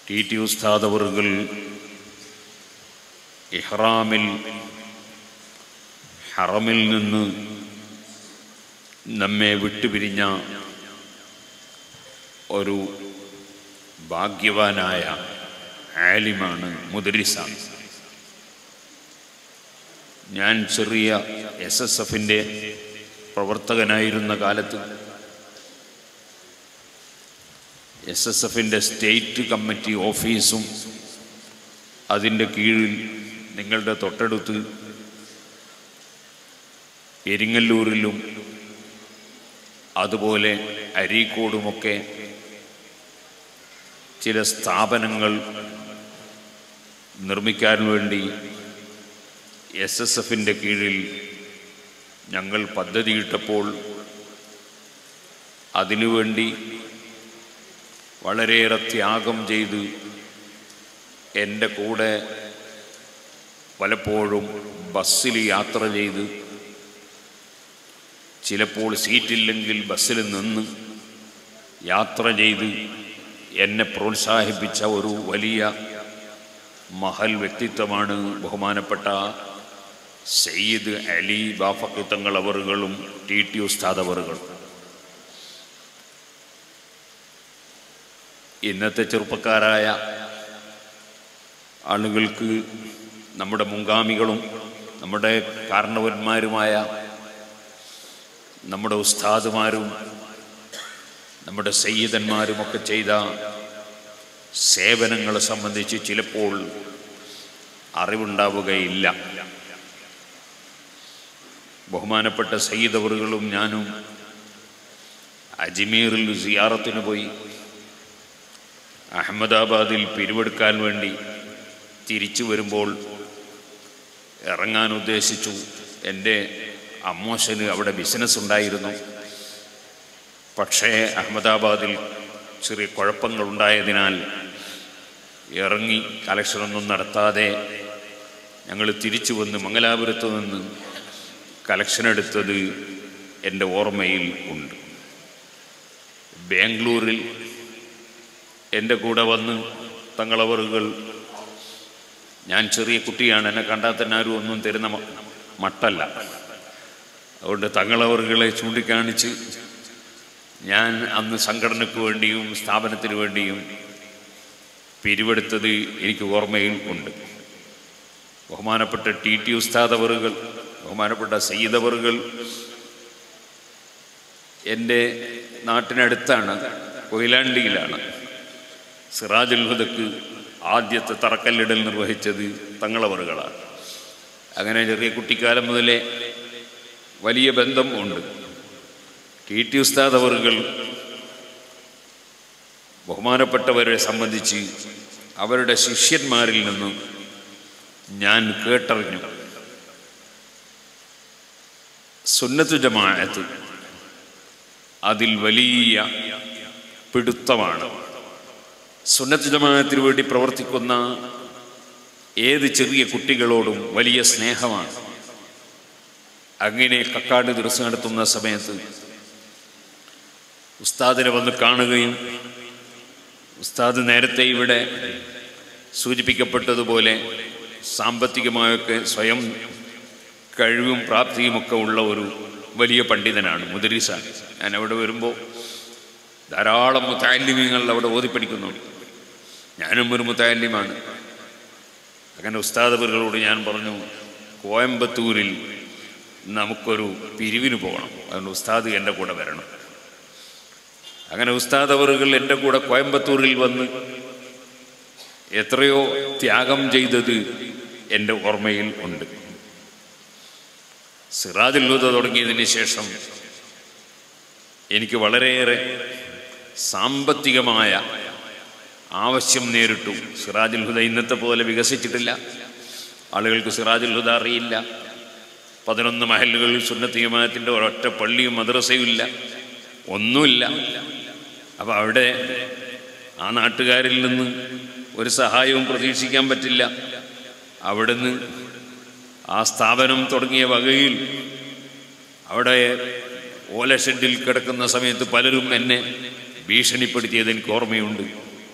T T ഉസ്താദ് അവറുകൾ ഇഹ്റാമിൽ ഹറമിൽ നിന്ന് നമ്മെ വിട്ടുപിരിഞ്ഞ ഒരു ഭാഗ്യവാനായ ആലിമാണ് മുദരിസാണ് ഞാൻ ചെറിയ എസ് എസ് എഫിൻ്റെ പ്രവർത്തകനായിരുന്ന കാലത്ത് എസ് എസ് എഫിൻ്റെ സ്റ്റേറ്റ് കമ്മിറ്റി ഓഫീസും അതിൻ്റെ കീഴിൽ നിങ്ങളുടെ തൊട്ടടുത്ത് എരിങ്ങല്ലൂരിലും അതുപോലെ അരീക്കോടുമൊക്കെ ചില സ്ഥാപനങ്ങൾ നിർമ്മിക്കാൻ വേണ്ടി എസ് എസ് എഫിൻ്റെ കീഴിൽ ഞങ്ങൾ പദ്ധതിയിട്ടപ്പോൾ അതിനുവേണ്ടി വളരെയേറെ ത്യാഗം ചെയ്ത് എൻ്റെ കൂടെ പലപ്പോഴും ബസ്സിൽ യാത്ര ചെയ്ത് ചിലപ്പോൾ സീറ്റില്ലെങ്കിൽ ബസ്സിൽ നിന്ന് യാത്ര ചെയ്ത് എന്നെ പ്രോത്സാഹിപ്പിച്ച ഒരു വലിയ മഹൽ വ്യക്തിത്വമാണ് ബഹുമാനപ്പെട്ട സയ്യിദ് അലി ബാഫക്കിത്തങ്ങൾ അവറുകളും ടി ടി ഉസ്താദ് അവറുകളും ഇന്നത്തെ ചെറുപ്പക്കാരായ ആളുകൾക്ക് നമ്മുടെ മുൻഗാമികളും നമ്മുടെ കാരണവന്മാരുമായ നമ്മുടെ ഉസ്താദുമാരും നമ്മുടെ സയ്യിദന്മാരുമൊക്കെ ചെയ്ത സേവനങ്ങളെ സംബന്ധിച്ച് ചിലപ്പോൾ അറിവുണ്ടാവുകയില്ല ബഹുമാനപ്പെട്ട സയ്യിദവറുകളും ഞാനും അജ്മീറിൽ സിയാറത്തിന് പോയി അഹമ്മദാബാദിൽ പിരിവെടുക്കാൻ വേണ്ടി തിരിച്ചു വരുമ്പോൾ ഇറങ്ങാൻ ഉദ്ദേശിച്ചു എൻ്റെ അമ്മോശന് അവിടെ ബിസിനസ് ഉണ്ടായിരുന്നു പക്ഷേ അഹമ്മദാബാദിൽ ചെറിയ കുഴപ്പങ്ങളുണ്ടായതിനാൽ ഇറങ്ങി കലക്ഷനൊന്നും നടത്താതെ ഞങ്ങൾ തിരിച്ചു വന്ന് മംഗലാപുരത്ത് നിന്ന് കലക്ഷൻ എടുത്തത് എൻ്റെ ഓർമ്മയിൽ ഉണ്ട് ബാംഗ്ലൂരിൽ എൻ്റെ കൂടെ വന്ന് തങ്ങളവറുകൾ ഞാൻ ചെറിയ കുട്ടിയാണ് എന്നെ കണ്ടാൽ തന്നെ ആരും ഒന്നും തരുന്ന മ- മട്ടല്ല അതുകൊണ്ട് തങ്ങളവറുകളെ ചൂണ്ടിക്കാണിച്ച് ഞാൻ അന്ന് സംഘടനയ്ക്ക് വേണ്ടിയും സ്ഥാപനത്തിന് വേണ്ടിയും പിരിവെടുത്തത് എനിക്ക് ഓർമ്മയിൽ ഉണ്ട് ബഹുമാനപ്പെട്ട ടി ടി ഉസ്താദ് അവറുകൾ ബഹുമാനപ്പെട്ട സയ്യിദ് അവറുകൾ എൻ്റെ നാട്ടിനടുത്താണ് കൊയിലാണ്ടിയിലാണ് സിറാജുൽ ഹുദക്ക് ആദ്യത്തെ തറക്കല്ലിടൽ നിർവഹിച്ചത് തങ്ങളവറുകളാണ് അങ്ങനെ ചെറിയ കുട്ടിക്കാലം മുതലേ വലിയ ബന്ധം ഉണ്ട് ടി ടി ഉസ്താദ് അവറുകൾ ബഹുമാനപ്പെട്ടവരെ സംബന്ധിച്ച് അവരുടെ ശിഷ്യന്മാരിൽ നിന്നും ഞാൻ കേട്ടറിഞ്ഞു സുന്നത്തു ജമാഅത്ത് അതിൽ വലിയ പിടുത്തമാണ് സുന്നത്ത് ജമാഅത്തിന് വേണ്ടി പ്രവർത്തിക്കുന്ന ഏത് ചെറിയ കുട്ടികളോടും വലിയ സ്നേഹമാണ് അങ്ങനെ കക്കാട് ദിവസം നടത്തുന്ന സമയത്ത് ഉസ്താദിനെ വന്ന് കാണുകയും ഉസ്താദ് നേരത്തെ ഇവിടെ സൂചിപ്പിക്കപ്പെട്ടതുപോലെ സാമ്പത്തികമായൊക്കെ സ്വയം കഴിവും പ്രാപ്തിയുമൊക്കെ ഉള്ള ഒരു വലിയ പണ്ഡിതനാണ് മുദരീസാണ് ഞാൻ അവിടെ വരുമ്പോൾ ധാരാളം മുത്താലിമ്യങ്ങൾ അവിടെ ഓതിപ്പടിക്കുന്നുണ്ട് ഞാനും ഒരു മുത്താലിമാണ് അങ്ങനെ ഉസ്താദവറുകളോട് ഞാൻ പറഞ്ഞു കോയമ്പത്തൂരിൽ നമുക്കൊരു പിരിവിന് പോകണം അതുകൊണ്ട് ഉസ്താദ് എൻ്റെ കൂടെ വരണം അങ്ങനെ ഉസ്താദവറുകൾ എൻ്റെ കൂടെ കോയമ്പത്തൂരിൽ വന്ന് എത്രയോ ത്യാഗം ചെയ്തത് എൻ്റെ ഓർമ്മയിൽ ഉണ്ട് സിറാജുൽ ഹുദ തുടങ്ങിയതിന് ശേഷം എനിക്ക് വളരെയേറെ സാമ്പത്തികമായ ആവശ്യം നേരിട്ടു സിറാജുൽ ഹുദ ഇന്നത്തെ പോലെ വികസിച്ചിട്ടില്ല ആളുകൾക്ക് സിറാജുൽ ഹുദ അറിയില്ല പതിനൊന്ന് മഹലുകളിൽ സുന്നത്ത് ജമാഅത്തിൻ്റെ ഒരൊറ്റ പള്ളിയും മദ്രസയും ഇല്ല ഒന്നുമില്ല അപ്പോൾ അവിടെ ആ നാട്ടുകാരിൽ നിന്ന് ഒരു സഹായവും പ്രതീക്ഷിക്കാൻ പറ്റില്ല അവിടുന്ന് ആ സ്ഥാപനം തുടങ്ങിയ വകയിൽ അവിടെ ഓല ഷെഡിൽ കിടക്കുന്ന സമയത്ത് പലരും എന്നെ ഭീഷണിപ്പെടുത്തിയത് എനിക്ക് ഓർമ്മയുണ്ട്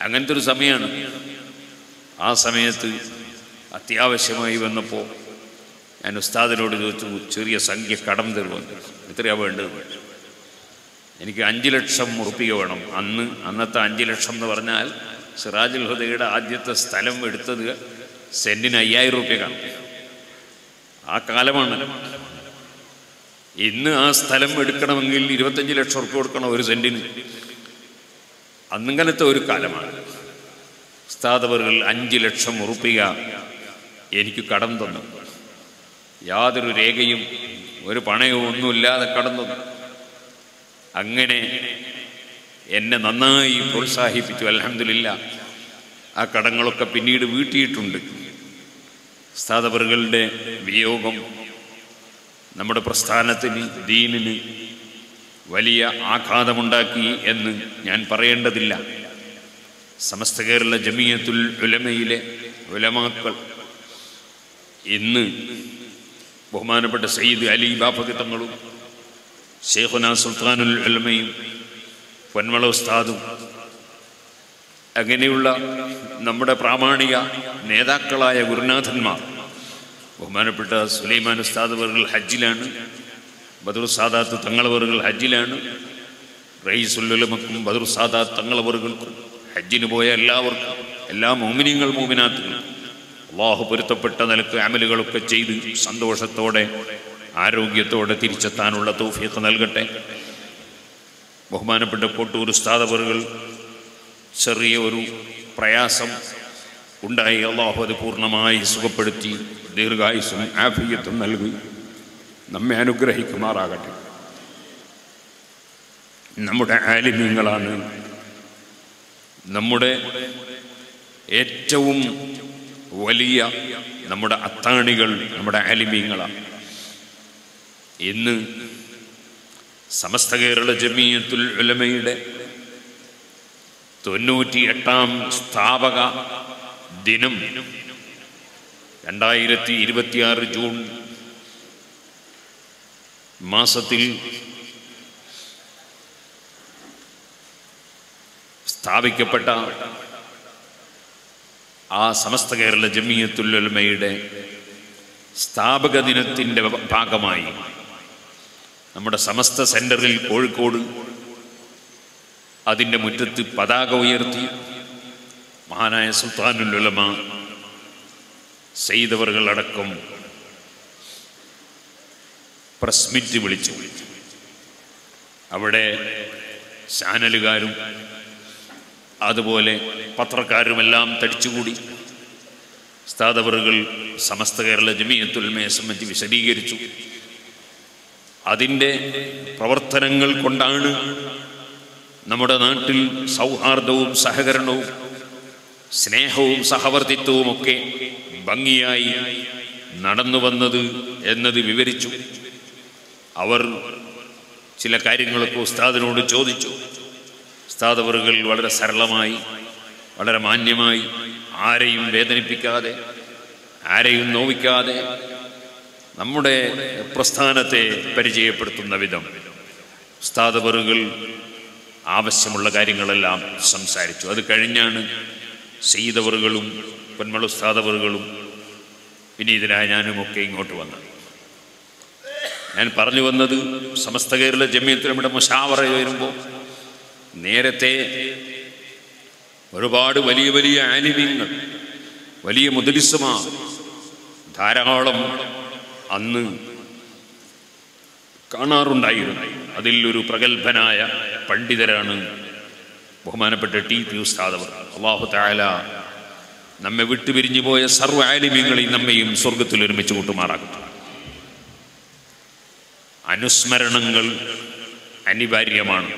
അങ്ങനത്തെ ഒരു സമയമാണ് ആ സമയത്ത് അത്യാവശ്യമായി വന്നപ്പോൾ ഞാൻ ഉസ്താദിനോട് ചോദിച്ചു ചെറിയ സംഖ്യ കടം തരുമെന്ന് എത്രയാ വേണ്ടത് എനിക്ക് അഞ്ച് ലക്ഷം ഉറുപ്പിക വേണം അന്ന് അന്നത്തെ അഞ്ച് ലക്ഷം എന്ന് പറഞ്ഞാൽ സിറാജുൽ ഹുദയുടെ ആദ്യത്തെ സ്ഥലം എടുത്തത് സെൻറ്റിന് അയ്യായിരം റുപ്യക്കാണ് ആ കാലമാണ് ഇന്ന് ആ സ്ഥലം എടുക്കണമെങ്കിൽ ഇരുപത്തഞ്ച് ലക്ഷം ഉറുപ്പ്യ കൊടുക്കണം ഒരു സെൻറ്റിന് അന്നിങ്ങനത്തെ ഒരു കാലമാണ് ഉസ്താദവറുകൾ അഞ്ച് ലക്ഷം ഉറുപ്പിക എനിക്ക് കടം തന്നു യാതൊരു രേഖയും ഒരു പണയവും ഒന്നുമില്ലാതെ കടം തന്നു അങ്ങനെ എന്നെ നന്നായി പ്രോത്സാഹിപ്പിച്ചു അലഹമില്ല ആ കടങ്ങളൊക്കെ പിന്നീട് വീട്ടിയിട്ടുണ്ട് ഉസ്താദവറുകളുടെ വിയോഗം നമ്മുടെ പ്രസ്ഥാനത്തിന് ദീനിന് വലിയ ആഘാതമുണ്ടാക്കി എന്ന് ഞാൻ പറയേണ്ടതില്ല സമസ്ത കേരള ജമീയത്തുൽ ഉലമയിലെ ഉലമാക്കൾ ഇന്ന് ബഹുമാനപ്പെട്ട സയ്യിദ് അലി ബാഫക്ക് തങ്ങളും ഷേഖുന സുൽത്താനുൽ ഉലമയും പൊന്മള ഉസ്താദും അങ്ങനെയുള്ള നമ്മുടെ പ്രാമാണിക നേതാക്കളായ ഗുരുനാഥന്മാർ ബഹുമാനപ്പെട്ട സുലൈമാൻ ഉസ്താദ് വർകൾ ഹജ്ജിലാണ് ബദർ സാദാത്ത് തങ്ങളവറുകൾ ഹജ്ജിലാണ് റയീസുല്ലുലമക്കും ബദർ സാദാത്ത് തങ്ങളവറുകൾക്കും ഹജ്ജിന് പോയ എല്ലാവർക്കും എല്ലാ മോമിനിയങ്ങൾ മോമിനാത്തുകൾക്കും അള്ളാഹു പൊരുത്തപ്പെട്ട നിലക്ക് അമലുകളൊക്കെ ചെയ്ത് സന്തോഷത്തോടെ ആരോഗ്യത്തോടെ തിരിച്ചെത്താനുള്ള തൗഫീഖ് നൽകട്ടെ ബഹുമാനപ്പെട്ട കോട്ടൂർ ഉസ്താദവറുകൾ ചെറിയ ഒരു പ്രയാസം ഉണ്ടായി അള്ളാഹു അത് പൂർണ്ണമായി സുഖപ്പെടുത്തി ദീർഘായുസും ആഫിയത്തും നൽകി നമ്മെ അനുഗ്രഹിക്കുമാറാകട്ടെ നമ്മുടെ ആലിമ്യങ്ങളാണ് നമ്മുടെ ഏറ്റവും വലിയ നമ്മുടെ അത്താണികൾ നമ്മുടെ ആലിമ്യങ്ങളാണ് ഇന്ന് സമസ്ത കേരള ജമീയത്തുൽ ഉലമയുടെ തൊണ്ണൂറ്റി എട്ടാം സ്ഥാപക ദിനം രണ്ടായിരത്തി ഇരുപത്തിയാറ് ജൂൺ മാസത്തിൽ സ്ഥാപിക്കപ്പെട്ട ആ സമസ്ത കേരള ജമീയത്തുല്ലമയുടെ സ്ഥാപക ദിനത്തിൻ്റെ ഭാഗമായി നമ്മുടെ സമസ്ത സെൻറ്ററിൽ കോഴിക്കോട് അതിൻ്റെ മുറ്റത്ത് പതാക ഉയർത്തി മഹാനായ സുൽത്താനുലുലമ ചെയ്തവറുകളടക്കം പ്രസ് മീറ്റ് വിളിച്ചു അവിടെ ചാനലുകാരും അതുപോലെ പത്രക്കാരുമെല്ലാം തടിച്ചുകൂടി സ്ഥാതവറുകൾ സമസ്ത കേരള ജമീയത്തുൽമയെ സംബന്ധിച്ച് വിശദീകരിച്ചു അതിൻ്റെ പ്രവർത്തനങ്ങൾ കൊണ്ടാണ് നമ്മുടെ നാട്ടിൽ സൗഹാർദ്ദവും സഹകരണവും സ്നേഹവും സഹവർത്തിത്വവും ഒക്കെ ഭംഗിയായി നടന്നു വന്നത് എന്നത് വിവരിച്ചു അവർ ചില കാര്യങ്ങളൊക്കെ ഉസ്താദിനോട് ചോദിച്ചു ഉസ്താദവറുകൾ വളരെ സരളമായി വളരെ മാന്യമായി ആരെയും വേദനിപ്പിക്കാതെ ആരെയും നോവിക്കാതെ നമ്മുടെ പ്രസ്ഥാനത്തെ പരിചയപ്പെടുത്തുന്ന വിധം ഉസ്താദവറുകൾ ആവശ്യമുള്ള കാര്യങ്ങളെല്ലാം സംസാരിച്ചു അത് കഴിഞ്ഞാണ് സെയ്തവറുകളും പൊന്മള ഉസ്താദവറുകളും വിനീതനായ ഞാനുമൊക്കെ ഇങ്ങോട്ട് വന്നത് ഞാൻ പറഞ്ഞു വന്നത് സമസ്ത കേരള ജമ്യത്തിൽ നമ്മുടെ മുഷാവറ വരുമ്പോൾ നേരത്തെ ഒരുപാട് വലിയ വലിയ ആലിമ്യങ്ങൾ വലിയ മുദലിസുമാർ ധാരാളം അന്ന് കാണാറുണ്ടായിരുന്നു അതിൽ ഒരു പ്രഗത്ഭനായ പണ്ഡിതരാണ് ബഹുമാനപ്പെട്ട ടി പി ഉസ്താദവർ അള്ളാഹു താല നമ്മെ വിട്ടുപിരിഞ്ഞു പോയ സർവ്വ ആലിമ്യങ്ങളെയും നമ്മയും സ്വർഗത്തിൽ ഒരുമിച്ച് കൂട്ടുമാറാകട്ടെ അനുസ്മരണങ്ങൾ അനിവാര്യമാണ്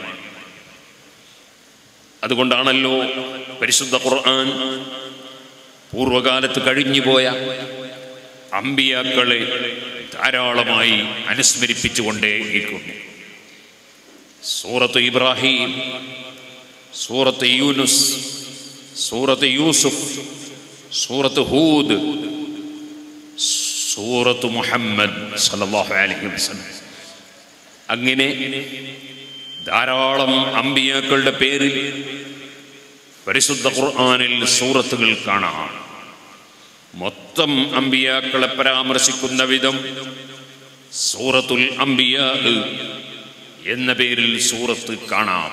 അതുകൊണ്ടാണല്ലോ പരിശുദ്ധ ഖുർആൻ പൂർവകാലത്ത് കഴിഞ്ഞുപോയ അമ്പിയാക്കളെ ധാരാളമായി അനുസ്മരിപ്പിച്ചുകൊണ്ടേയിരിക്കുന്നു സൂറത്ത് ഇബ്രാഹിം സൂറത്ത് യൂനുസ് സൂറത്ത് യൂസുഫ് സൂറത്ത് ഹൂദ് സൂറത്ത് മുഹമ്മദ് സല്ലല്ലാഹു അലൈഹി വസല്ലം അങ്ങനെ ധാരാളം അമ്പിയാക്കളുടെ പേരിൽ പരിശുദ്ധ ഖുർആനിൽ സൂറത്തുകൾ കാണാം മൊത്തം അമ്പിയാക്കളെ പരാമർശിക്കുന്ന വിധം സൂറത്തുൽ അംബിയ എന്ന പേരിൽ സൂറത്ത് കാണാം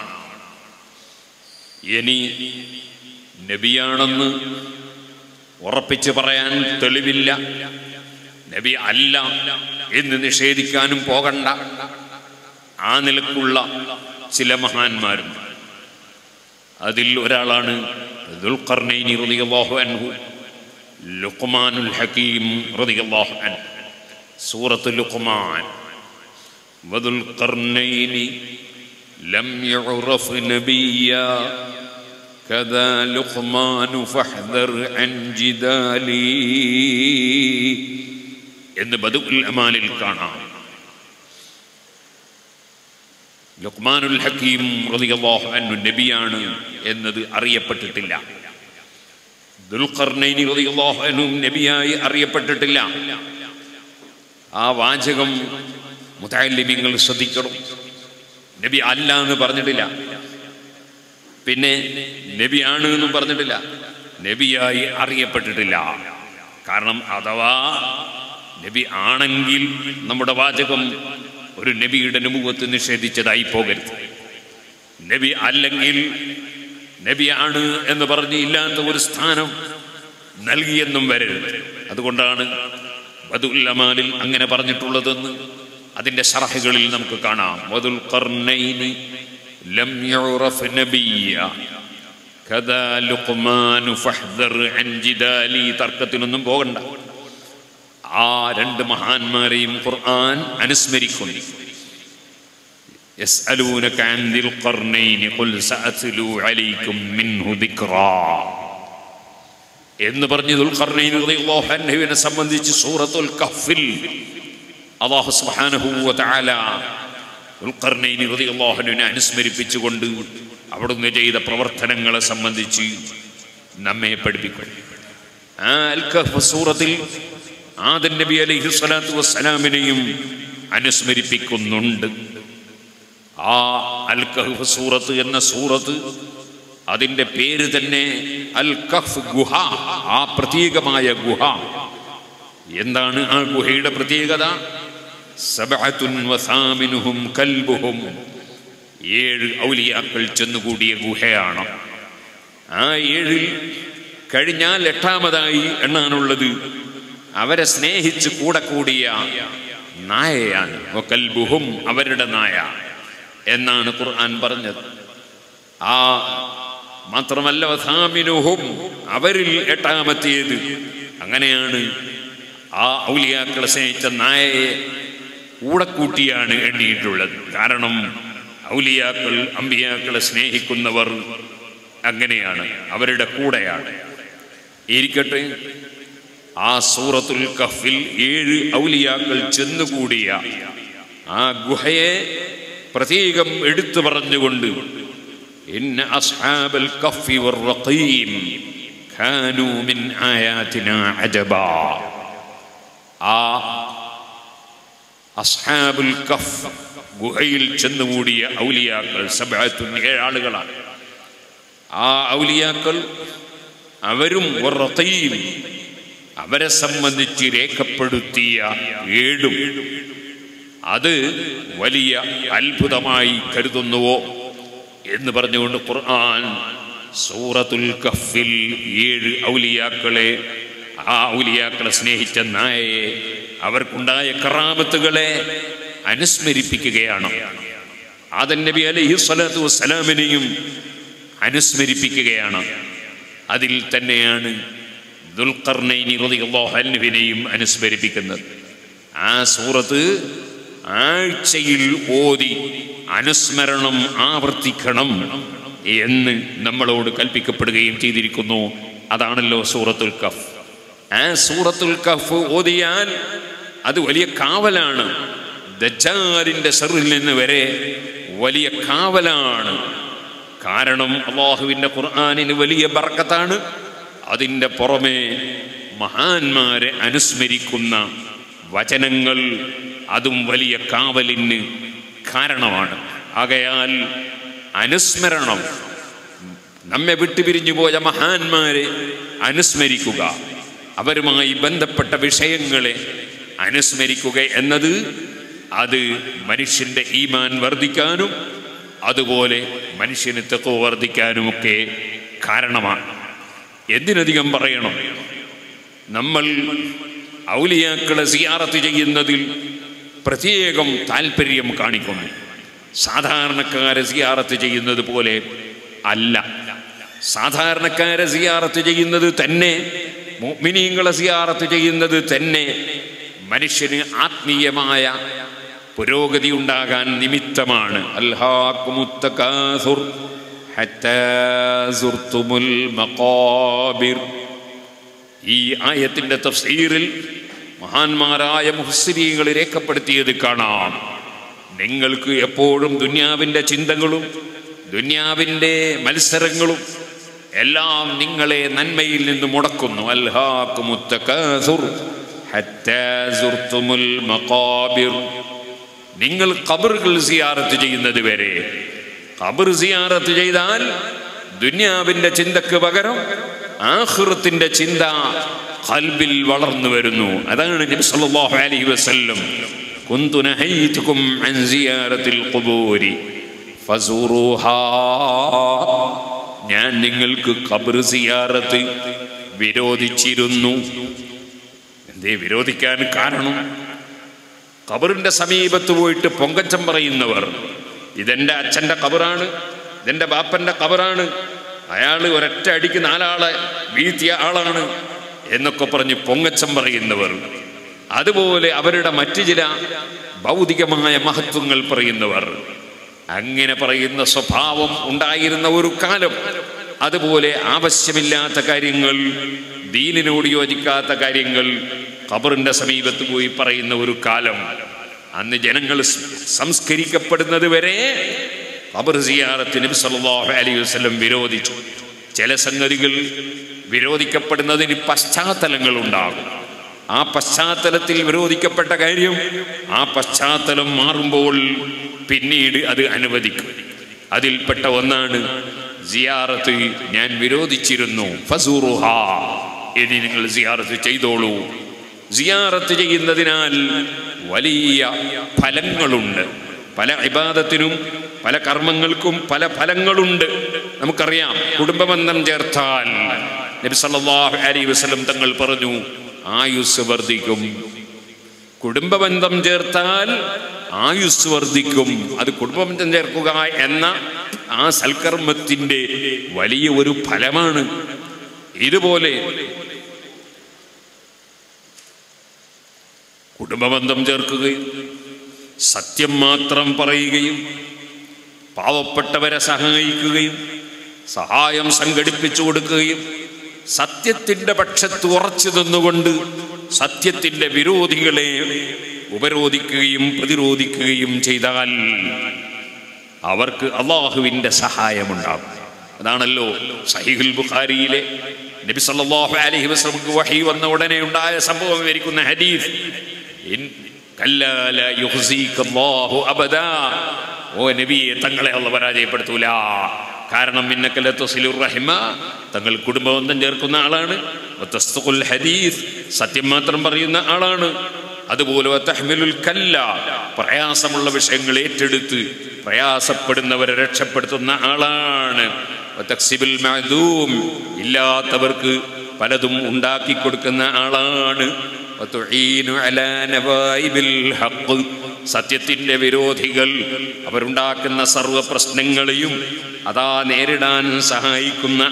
ഇനി നബിയാണെന്ന് ഉറപ്പിച്ച് പറയാൻ തെളിവില്ല നബി അല്ല എന്ന് നിഷേധിക്കാനും പോകണ്ട ആ നിലക്കുള്ള ചില മഹാന്മാരും അതിൽ ഒരാളാണ് ദുൽഖർനൈനി റളിയല്ലാഹു അൻഹു ലുഖ്മാനുൽ ഹക്കീം റളിയല്ലാഹു അൻഹു സൂറത്ത് ലുഖ്മാൻ വദുൽ ഖർനൈനി ലം യുറഫ് നബിയ كذا لقمان فاحذر عن جدالي എന്ന് ബദുൽ അമാനിൽ കാണാം ലുക്മാനുൽ ഹക്കീം റളിയല്ലാഹു അൻഹു നബിയാണ് എന്നത് അറിയപ്പെട്ടിട്ടില്ല ദുൽഖർനൈനി റളിയല്ലാഹു അൻഹു നബിയായി അറിയപ്പെട്ടിട്ടില്ല ആ വാചകം മുതല്ലിമിങ്ങൾ ശ്രദ്ധിക്കണം നബി അല്ല എന്ന് പറഞ്ഞിട്ടില്ല പിന്നെ നബിയാണ് എന്നും പറഞ്ഞിട്ടില്ല നബിയായി അറിയപ്പെട്ടിട്ടില്ല കാരണം അഥവാ നബി ആണെങ്കിൽ നമ്മുടെ വാചകം ഒരു നബിയുടെ അനുഭവത്തെ നിഷേധിച്ചതായി പോകരുത് നബി അല്ലെങ്കിൽ നബിയാണ് എന്ന് പറഞ്ഞ് ഇല്ലാത്ത ഒരു സ്ഥാനം നൽകിയെന്നും വരരുത് അതുകൊണ്ടാണ് വധുല്ലമാനിൽ അങ്ങനെ പറഞ്ഞിട്ടുള്ളതെന്ന് അതിന്റെ ഷറഹുകളിൽ നമുക്ക് കാണാം വധുൽ ഖർനൈനി ലം യുറഫ് നബിയ കദാ ലുഖ്മാനു ഫഹ്ദർ അൻ ജിദാലി തർക്കത്തിനൊന്നും പോകണ്ട ആ രണ്ട് മഹാന്മാരെയും ഖുർആൻ അനുസ്മരിക്കുന്നു يسألونك عن ذي القرنين قل سأتلو عليكم منه ذكرا എന്ന് പറഞ്ഞ് ദുൽഖർനൈൻ റളിയല്ലാഹു അൻഹുവിനെ സംബന്ധിച്ച് സൂറത്തുൽ കഹ്ഫിൽ അല്ലാഹു സുബ്ഹാനഹു വ തആല ദുൽഖർനൈൻ റളിയല്ലാഹു അൻഹുവിനെ അനുസ്മരിപ്പിച്ചുകൊണ്ട് അവിടുന്ന് ചെയ്ത പ്രവർത്തനങ്ങളെ സംബന്ധിച്ച് നമ്മെ പഠിപ്പിക്കും ആ അൽ കഹ്ഫ് സൂറത്തിൽ ആദൻ നബി അലൈഹി സ്വലാത്തു വസ്സലാമിനെയും അനുസ്മരിപ്പിക്കുന്നുണ്ട് ആ അൽ കഹ്ഫ് സൂറത്ത് എന്ന സൂറത്ത് അതിൻ്റെ പേര് തന്നെ അൽ കഹ്ഫ് ഗുഹ ആ പ്രത്യേകമായ ഗുഹ എന്താണ് ആ ഗുഹയുടെ പ്രത്യേകത സബഅത്തുൻ വസാമിനുഹും കൽബുഹും ഏഴ് ഔലിയാക്കൾ ചെന്നുകൂടിയ ഗുഹയാണ് ആ ഏഴിൽ കഴിഞ്ഞാൽ എട്ടാമതായി എണ്ണാനുള്ളത് അവരെ സ്നേഹിച്ച് കൂടെ കൂടിയ നായയാണ് കൽബുഹും അവരുടെ നായ എന്നാണ് ഖുർആൻ പറഞ്ഞത് ആ മാത്രമല്ല വസാമിനുഹും അവരിൽ എട്ടാമത്തേത് അങ്ങനെയാണ് ആ ഔലിയാക്കളെ സ്നേഹിച്ച നായയെ കൂടെ കൂട്ടിയാണ് എണ്ണിയിട്ടുള്ളത് കാരണം ഔലിയാക്കൾ അമ്പിയാക്കളെ സ്നേഹിക്കുന്നവർ അങ്ങനെയാണ് അവരുടെ കൂടെയാണ് ഇരിക്കട്ടെ ആ സൂറത്തുൽ കഫിൽ ഏഴ് ഔലിയാക്കൾ ചെന്നുകൂടിയ ആ ഗുഹയെ പ്രത്യേകം എടുത്തു പറഞ്ഞുകൊണ്ട് ഇന്ന അസ്ഹാബൽ കഫി വറഖീം കാനൂ മിൻ ആയാതിനാ അജബാ ആ അസ്ഹാബുൽ കഫ് ഗുഹയിൽ ചെന്നുകൂടിയ ഔലിയാക്കൾ സബഅത്തുൻ ഏഴാളുകളാണ് ആ ഔലിയാക്കൾ അവരും വറഖീം അവരെ സംബന്ധിച്ച് രേഖപ്പെടുത്തിയ ഏഴും അത് വലിയ അത്ഭുതമായി കരുതുന്നുവോ എന്ന് പറഞ്ഞുകൊണ്ട് ഖുർആൻ സൂറത്തുൽ കഫിൽ ഏഴ് ഔലിയാക്കളെ ആ ഔലിയാക്കളെ സ്നേഹിച്ച നായയെ അവർക്കുണ്ടായ കറാമത്തുകളെ അനുസ്മരിപ്പിക്കുകയാണ് ആദൻ നബി അലൈഹി സ്വലാത്തു വസ്സലാമിനെയും അനുസ്മരിപ്പിക്കുകയാണ് അതിൽ തന്നെയാണ് ദുൽഖർനൈനി റളിയല്ലാഹു അൻഹുവിനെയും അനുസ്മരിപ്പിക്കുന്നത് ആ സൂറത്ത് ആഴ്ചയിൽ ഓതി അനുസ്മരണം ആവർത്തിക്കണം എന്ന് നമ്മളോട് കൽപ്പിക്കപ്പെടുകയും ചെയ്തിരിക്കുന്നു അതാണല്ലോ സൂറത്തുൽ കഫ് ആ സൂറത്തുൽ കഫ് ഓതിയാൽ അത് വലിയ കാവലാണ് ദജ്ജാലിന്റെ ഷെറിൽ നിന്ന് വരെ വലിയ കാവലാണ് കാരണം അള്ളാഹുവിൻ്റെ ഖുർആാനിന് വലിയ ബർക്കത്താണ് അതിൻ്റെ പുറമെ മഹാന്മാരെ അനുസ്മരിക്കുന്ന വചനങ്ങൾ അതും വലിയ കാവലിന് കാരണമാണ് ആകയാൽ അനുസ്മരണം നമ്മെ വിട്ടുപിരിഞ്ഞു പോയ മഹാന്മാരെ അനുസ്മരിക്കുക അവരുമായി ബന്ധപ്പെട്ട വിഷയങ്ങളെ അനുസ്മരിക്കുക എന്നത് അത് മനുഷ്യന്റെ ഈമാൻ വർദ്ധിക്കാനും അതുപോലെ മനുഷ്യന് തെക്കോ വർദ്ധിക്കാനുമൊക്കെ കാരണമാണ് എന്തിനധികം പറയണം നമ്മൾ ഔലിയാക്കളെ സിയാറത്ത് ചെയ്യുന്നതിൽ പ്രത്യേകം താല്പര്യം കാണിക്കുന്നു സാധാരണക്കാരെ സിയാറത്ത് ചെയ്യുന്നത് പോലെ അല്ല സാധാരണക്കാരെ സിയാറത്ത് ചെയ്യുന്നത് തന്നെ മിനിങ്ങളെ സിയാറത്ത് ചെയ്യുന്നത് തന്നെ മനുഷ്യന് ആത്മീയമായ പുരോഗതി ഉണ്ടാകാൻ നിമിത്തമാണ് അൽഹാക്കുമുത്തകാസുർ ഹത്താ സുർത്തുമുൽ മഖാബിർ ഈ ആയത്തിന്റെ തഫ്സീറിൽ മഹാന്മാരായ മുഹസ്സിരീങ്ങൾ രേഖപ്പെടുത്തിയത് കാണാം നിങ്ങൾക്ക് എപ്പോഴും ദുന്യാവിൻ്റെ ചിന്തകളും ദുന്യാവിൻ്റെ മത്സരങ്ങളും എല്ലാം നിങ്ങളെ നന്മയിൽ നിന്ന് മുടക്കുന്നു അൽഹാക്കുമുത്തകാസുർ ഹത്താ സുർത്തുമുൽ മഖാബിർ നിങ്ങൾ ഖബറുകൾ സിയാറത്ത് ചെയ്യുന്നത് വരെ ഖബർ സിയാറത്ത് ചെയ്താൽ ദുന്യാവിന്റെ ചിന്തക്ക് പകരം ആഖിറത്തിന്റെ ചിന്ത ഖൽബിൽ വളർന്നു വരുന്നു അതാണ് നബി സല്ലല്ലാഹു അലൈഹി വസല്ലം കുന്തു നഹൈതുകും അൻ സിയാറത്തിൽ ഖുബൂരി ഫസൂറുഹാ ഞാൻ നിങ്ങൾക്ക് ഖബർ സിയാറത്ത് വിരോധിച്ചിരുന്നു എന്തേ വിരോധിക്കാൻ കാരണം ഖബറിന്റെ സമീപത്ത് പോയിട്ട് പൊങ്കച്ചം പറയുന്നവർ ഇതെന്റെ അച്ഛന്റെ ഖബറാണ് ഇതെന്റെ ബാപ്പന്റെ ഖബറാണ് അയാൾ ഒരൊറ്റ അടിക്ക് നാലാളെ വീഴ്ത്തിയ ആളാണ് എന്നൊക്കെ പറഞ്ഞ് പൊങ്ങച്ചം പറയുന്നവർ അതുപോലെ അവരുടെ മറ്റു ചില ഭൗതികമായ മഹത്വങ്ങൾ പറയുന്നവർ അങ്ങനെ പറയുന്ന സ്വഭാവം ഉണ്ടായിരുന്ന ഒരു കാലം അതുപോലെ ആവശ്യമില്ലാത്ത കാര്യങ്ങൾ ദീനിനോട് യോജിക്കാത്ത കാര്യങ്ങൾ ഖബറിന്റെ സമീപത്ത് പോയി പറയുന്ന ഒരു കാലം അന്ന് ജനങ്ങൾ സ് സംസ്കരിക്കപ്പെടുന്നത് വരെ ഖബർ സിയാറത്ത് നബി സല്ലല്ലാഹു അലൈഹി വസല്ലം വിരോധിച്ചു ചില സംഗതികൾ വിരോധിക്കപ്പെടുന്നതിന് പശ്ചാത്തലങ്ങൾ ഉണ്ടാകും ആ പശ്ചാത്തലത്തിൽ വിരോധിക്കപ്പെട്ട കാര്യം ആ പശ്ചാത്തലം മാറുമ്പോൾ പിന്നീട് അത് അനുവദിക്കും അതിൽപ്പെട്ട ഒന്നാണ് സിയാറത്ത് ഞാൻ വിരോധിച്ചിരുന്നു ഫസൂറുഹ ഇനി നിങ്ങൾ സിയാറത്ത് ചെയ്തോളൂ സിയാറത്ത് ചെയ്യുന്നതിനാൽ വലിയ ഫലങ്ങളുണ്ട് പല ഇബാദത്തിനും പല കർമ്മങ്ങൾക്കും പല ഫലങ്ങളുണ്ട് നമുക്കറിയാം കുടുംബബന്ധം ചേർത്താൽ നബി സല്ലല്ലാഹു അലൈഹി വസല്ലം തങ്ങൾ പറഞ്ഞു ആയുസ് വർദ്ധിക്കും കുടുംബബന്ധം ചേർത്താൽ ആയുസ് വർദ്ധിക്കും അത് കുടുംബബന്ധം ചേർക്കുക എന്ന ആ സൽക്കർമ്മത്തിൻ്റെ വലിയ ഒരു ഫലമാണ് ഇതുപോലെ കുടുംബബന്ധം ചേർക്കുകയും സത്യം മാത്രം പറയുകയും പാവപ്പെട്ടവരെ സഹായിക്കുകയും സഹായം സംഘടിപ്പിച്ചു കൊടുക്കുകയും സത്യത്തിൻ്റെ പക്ഷത്ത് ഉറച്ചു നിന്നുകൊണ്ട് സത്യത്തിൻ്റെ വിരോധികളെ ഉപരോധിക്കുകയും പ്രതിരോധിക്കുകയും ചെയ്താൽ അവർക്ക് അള്ളാഹുവിൻ്റെ സഹായമുണ്ടാകും അതാണല്ലോ സഹിഹുൽ ബുഖാരിയിലെ നബി സല്ലല്ലാഹു അലൈഹി വസല്ലമക്ക് വഹി വന്ന ഉടനെ ഉണ്ടായ സംഭവം വിവരിക്കുന്ന ഹദീസ് ഇൻ കല്ലാ ലാ യുഖ്സീക അല്ലാഹു അബദാ ഓ നബിയെ തങ്ങളെ അള്ള പരാജയപ്പെടുത്തൂല കാരണം മിന്നക്കല തസിലുർ റഹിമ തങ്ങൾ കുടുംബബന്ധം ചേർക്കുന്ന ആളാണ് വതസ്തുഖുൽ ഹദീസ് സത്യം മാത്രം പറയുന്ന ആളാണ് അതുപോലെ വതഹ്മിലുൽ കല്ല പ്രയാസമുള്ള വിഷയങ്ങൾ ഏറ്റെടുത്ത് പ്രയാസപ്പെടുന്നവരെ രക്ഷപ്പെടുത്തുന്ന ആളാണ് വതക്സിബുൽ മഅദൂം ഇല്ലാത്തവർക്ക് പലതും ഉണ്ടാക്കി കൊടുക്കുന്ന ആളാണ് വതുഈനു അലാ നവായിബിൽ ഹഖ് സത്യത്തിൻ്റെ വിരോധികൾ അവരുണ്ടാക്കുന്ന സർവ പ്രശ്നങ്ങളെയും അതാ നേരിടാൻ സഹായിക്കുന്ന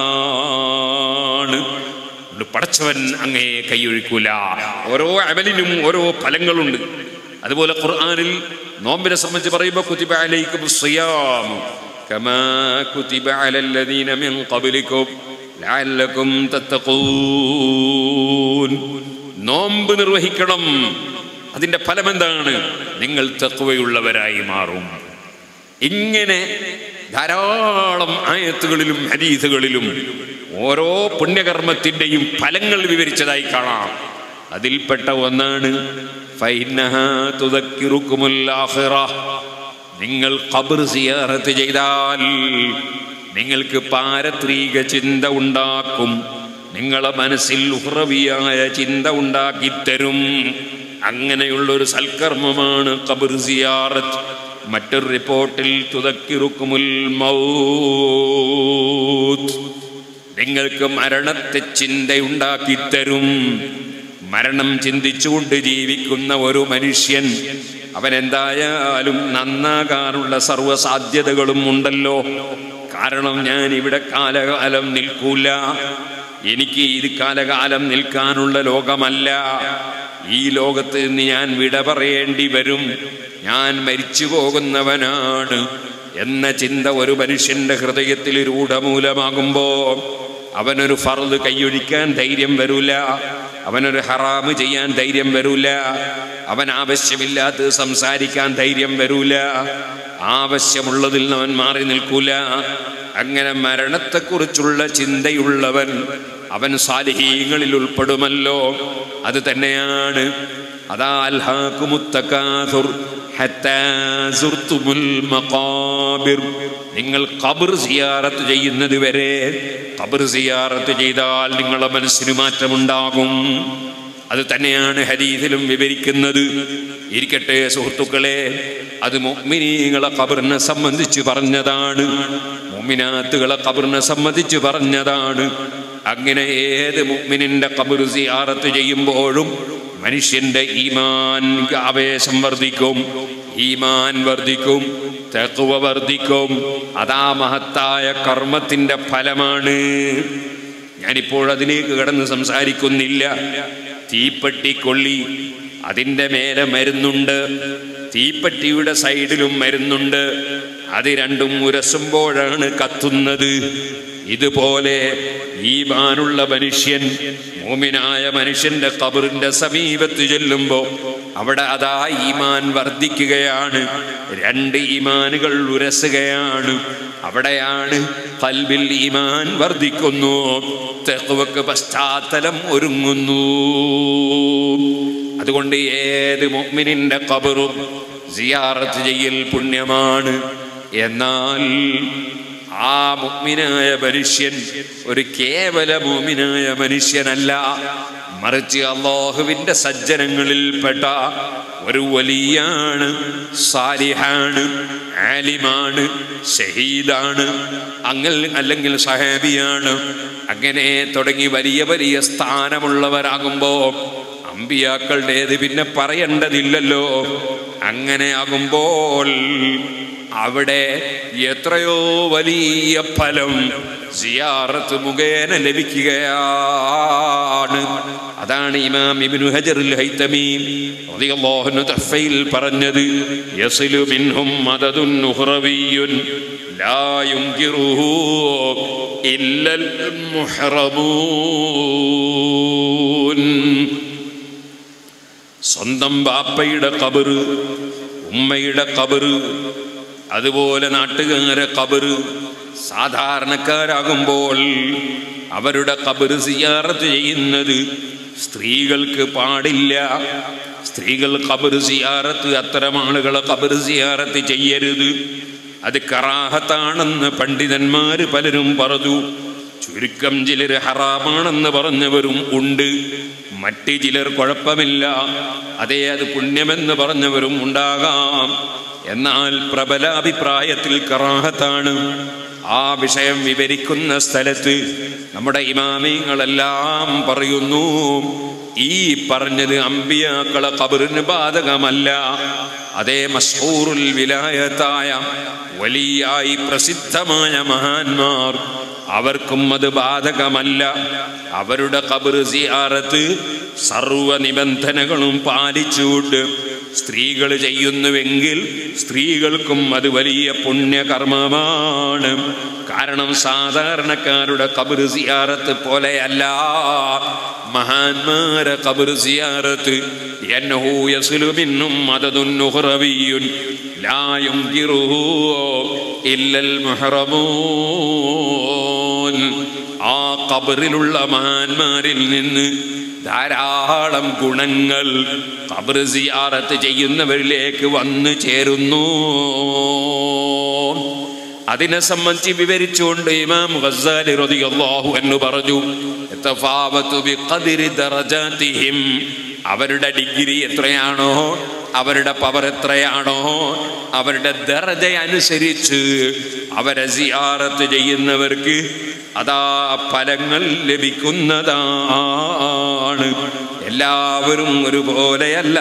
ആളാണ് അതുകൊണ്ട് പടച്ചവൻ അങ്ങേ കൈയൊഴിക്കൂല ഓരോ അമലിനും ഓരോ ഫലങ്ങളുണ്ട് അതുപോലെ ഖുർആനിൽ നോമ്പിനെ സംബന്ധിച്ച് പറയുമ്പോൾ കുതിബ അലൈക്കും സിയാം കമാ കുതിബ അലല്ലദീന മിൻ ഖബ്ലിക്കും ലഅല്ലക്കും തത്തഖൂൻ നോമ്പ് നിർവഹിക്കണം അതിന്റെ ഫലം എന്താണ് നിങ്ങൾ തക്വയുള്ളവരായി മാറും ഇങ്ങനെ ധാരാളം ആയത്തുകളിലും ഹരീതുകളിലും ഓരോ പുണ്യകർമ്മത്തിൻ്റെയും ഫലങ്ങൾ വിവരിച്ചതായി കാണാം അതിൽപ്പെട്ട ഒന്നാണ് ഫൈനഹാ തുദക്കിറുക്കുമുൽ ആഖിറ. നിങ്ങൾ ഖബർ സിയാറത്ത് ചെയ്താൽ നിങ്ങൾക്ക് പാരത്രീക ചിന്ത ഉണ്ടാക്കും നിങ്ങളെ മനസ്സിൽ ഉഹ്റവിയായ ചിന്ത ഉണ്ടാക്കിത്തരും അങ്ങനെയുള്ളൊരു സൽക്കർമ്മമാണ് ഖബർ സിയാറത്ത് മറ്റൊരു റിപ്പോർട്ടിൽ തുതക്കിറുക്കുമുൽ മൗത്ത് നിങ്ങൾക്ക് മരണത്തെ ചിന്തയുണ്ടാക്കിത്തരും മരണം ചിന്തിച്ചുകൊണ്ട് ജീവിക്കുന്ന ഒരു മനുഷ്യൻ അവൻ എന്തായാലും നന്നാകാനുള്ള സർവ്വസാധ്യതകളും ഉണ്ടല്ലോ കാരണം ഞാൻ ഇവിടെ കാലകാലം നിൽക്കൂല എനിക്ക് ഇത് കാലകാലം നിൽക്കാനുള്ള ലോകമല്ല ഈ ലോകത്ത് നിന്ന് ഞാൻ വിട പറയേണ്ടി വരും ഞാൻ മരിച്ചു പോകുന്നവനാണ് എന്ന ചിന്ത ഒരു മനുഷ്യന്റെ ഹൃദയത്തിൽ രൂഢമൂലമാകുമ്പോ അവനൊരു ഫർദ് കൈയൊഴിക്കാൻ ധൈര്യം വരൂല അവനൊരു ഹറാമ് ചെയ്യാൻ ധൈര്യം വരൂല അവൻ ആവശ്യമില്ലാത്തത് സംസാരിക്കാൻ ധൈര്യം വരൂല ആവശ്യമുള്ളതിൽ നിന്ന് അവൻ മാറി നിൽക്കൂല അങ്ങനെ മരണത്തെക്കുറിച്ചുള്ള ചിന്തയുള്ളവൻ അവൻ സാലിഹീങ്ങളിൽ ഉൾപ്പെടുമല്ലോ അത് തന്നെയാണ് അതാ അൽഹാക്കുമുത്തക്കാതുർ ഹത്താ സുർത്തുമുൽ മഖാബിർ നിങ്ങൾ ഖബർ സിയാറത്ത് ചെയ്യുന്നത് വരെ ഖബർ സിയാറത്ത് ചെയ്താൽ നിങ്ങളുടെ മനസ്സിന് മാറ്റമുണ്ടാകും അത് തന്നെയാണ് ഹദീസിലും വിവരിക്കുന്നത് ഇരിക്കട്ടെ സുഹൃത്തുക്കളെ അത് മുഅ്മിനീങ്ങളെ ഖബറിനെ സംബന്ധിച്ച് പറഞ്ഞതാണ് മുഅ്മിനാത്തുകളെ ഖബറിനെ സംബന്ധിച്ച് പറഞ്ഞതാണ് അങ്ങനെ ഏത് മുഅ്മിനിന്റെ ഖബർ സിയാറത്ത് ചെയ്യുമ്പോഴും മനുഷ്യന്റെ ഈമാൻ ആവേശം വർദ്ധിക്കും ഈമാൻ വർദ്ധിക്കും തഖ്വ വർദ്ധിക്കും അതാ മഹത്തായ കർമ്മത്തിന്റെ ഫലമാണ് ഞാനിപ്പോൾ അതിലേക്ക് കടന്ന് സംസാരിക്കുന്നില്ല തീപ്പെട്ടി കൊള്ളി അതിൻ്റെ മേലെ മരുന്നുണ്ട് തീപ്പെട്ടിയുടെ സൈഡിലും മരുന്നുണ്ട് അത് രണ്ടും ഉരസുമ്പോഴാണ് കത്തുന്നത് ഇതുപോലെ ഈമാനുള്ള മനുഷ്യൻ മോമിനായ മനുഷ്യന്റെ കബറിന്റെ സമീപത്ത് ചെല്ലുമ്പോൾ അവിടെ അതാ ഈമാൻ വർദ്ധിക്കുകയാണ് രണ്ട് ഈമാനുകൾ ഉരസുകയാണ് അവിടെയാണ് കൽബിൽ ഈമാൻ വർദ്ധിക്കുന്നു തെക്കുവക്ക് പശ്ചാത്തലം ഒരുങ്ങുന്നു അതുകൊണ്ട് ഏത് മുഅ്മിനിന്റെ കബറും സിയാറത്ത് ചെയ്യൽ പുണ്യമാണ് എന്നാൽ ആ മുഅ്മിനായ മനുഷ്യൻ ഒരു കേവല മുഅ്മിനായ മനുഷ്യനല്ല മറിച്ച് അള്ളാഹുവിന്റെ സജ്ജനങ്ങളിൽപ്പെട്ട ഒരു വലിയാണ് സാലിഹാണ് ആലിമാണ് ഷഹീദാണ് അങ്ങൽ അല്ലെങ്കിൽ സഹാബിയാണ് അങ്ങനെ തുടങ്ങി വലിയ വലിയ സ്ഥാനമുള്ളവരാകുമ്പോ അമ്പിയാക്കളുടേത് പിന്നെ പറയേണ്ടതില്ലല്ലോ അങ്ങനെ ആകുമ്പോൾ അവിടെ എത്രയോ വലിയ ഫലം സിയാറത്ത് മുഖേന ലഭിക്കുകയാണ് അതാണ് ഇമാം ഇബ്നു ഹജറുൽ ഹൈതമി റളിയല്ലാഹു അൻഹു തഹ്ഫയിൽ പറഞ്ഞത് യസിലു മിൻഹും മദദുൻ ഉഖ്റവിയ്യുൻ ലാ യുൻകിറുഹു ഇല്ലൽ മുഹ്റമൂൻ സ്വന്തം ബാപ്പയുടെ കബറ് ഉമ്മയുടെ കബറ് അതുപോലെ നാട്ടുകാരെ കബറ് സാധാരണക്കാരാകുമ്പോൾ അവരുടെ കബറ് സിയാറത്ത് ചെയ്യുന്നത് സ്ത്രീകൾക്ക് പാടില്ല സ്ത്രീകൾ കബറ് സിയാറത്ത് അത്തരം ആളുകളെ കബറ് സിയാറത്ത് ചെയ്യരുത് അത് കറാഹത്താണെന്ന് പണ്ഡിതന്മാര് പലരും പറഞ്ഞു ചുരുക്കം ചിലർ ഹറാമാണെന്ന് പറഞ്ഞവരും ഉണ്ട് മറ്റ് ചിലർ കുഴപ്പമില്ല അതേ അത് പുണ്യമെന്ന് പറഞ്ഞവരും ഉണ്ടാകാം എന്നാൽ പ്രബല അഭിപ്രായത്തിൽ കറാഹത്താണ് ആ വിഷയം വിവരിക്കുന്ന സ്ഥലത്ത് നമ്മുടെ ഇമാമിങ്ങളെല്ലാം പറയുന്നു ഈ പറഞ്ഞത് അമ്പിയാക്കളെ കബറിന് ബാധകമല്ല അതേ മഷൂറുൽ വിലായത്തായ വലിയായി പ്രസിദ്ധമായ മഹാന്മാർ അവർക്കും അത് ബാധകമല്ല അവരുടെ കബർ സിയാറത്ത് സർവ നിബന്ധനകളും പാലിച്ചുകൊണ്ട് സ്ത്രീകൾ ചെയ്യുന്നുവെങ്കിൽ സ്ത്രീകൾക്കും അത് വലിയ പുണ്യകർമ്മമാണ് കാരണം സാധാരണക്കാരുടെ കബർ സിയാറത്ത് പോലെയല്ല മഹാന്മാരെ കബർ സിയാറത്ത് എന്നഹു യസ്ലു മിന്നും മദദുൻ ഉഖ്റവിയ്യുൻ ലാ യുൻകിറുഹു ഇല്ലൽ മുഹറമൂൻ ആ കബറിലുള്ള മഹാന്മാരിൽ നിന്ന് ധാരാളം ഗുണങ്ങൾ കബർ സിയാറത്ത് ചെയ്യുന്നവരിലേക്ക് വന്നു ചേരുന്നു അതിനെ സംബന്ധിച്ച് വിവരിച്ചുകൊണ്ട് ഇമാം ഗസാലി റളിയല്ലാഹു എന്ന് പറഞ്ഞു യതഫാവതു ബിഖദ്രി ദറജാതിഹിം അവരുടെ ഡിഗ്രി എത്രയാണോ അവരുടെ പവർ എത്രയാണോ അവരുടെ ദർജ അനുസരിച്ച് അവരെ സിയാറത്ത് ചെയ്യുന്നവർക്ക് അതാ ഫലങ്ങൾ ലഭിക്കുന്നതാണ് എല്ലാവരും ഒരുപോലെയല്ല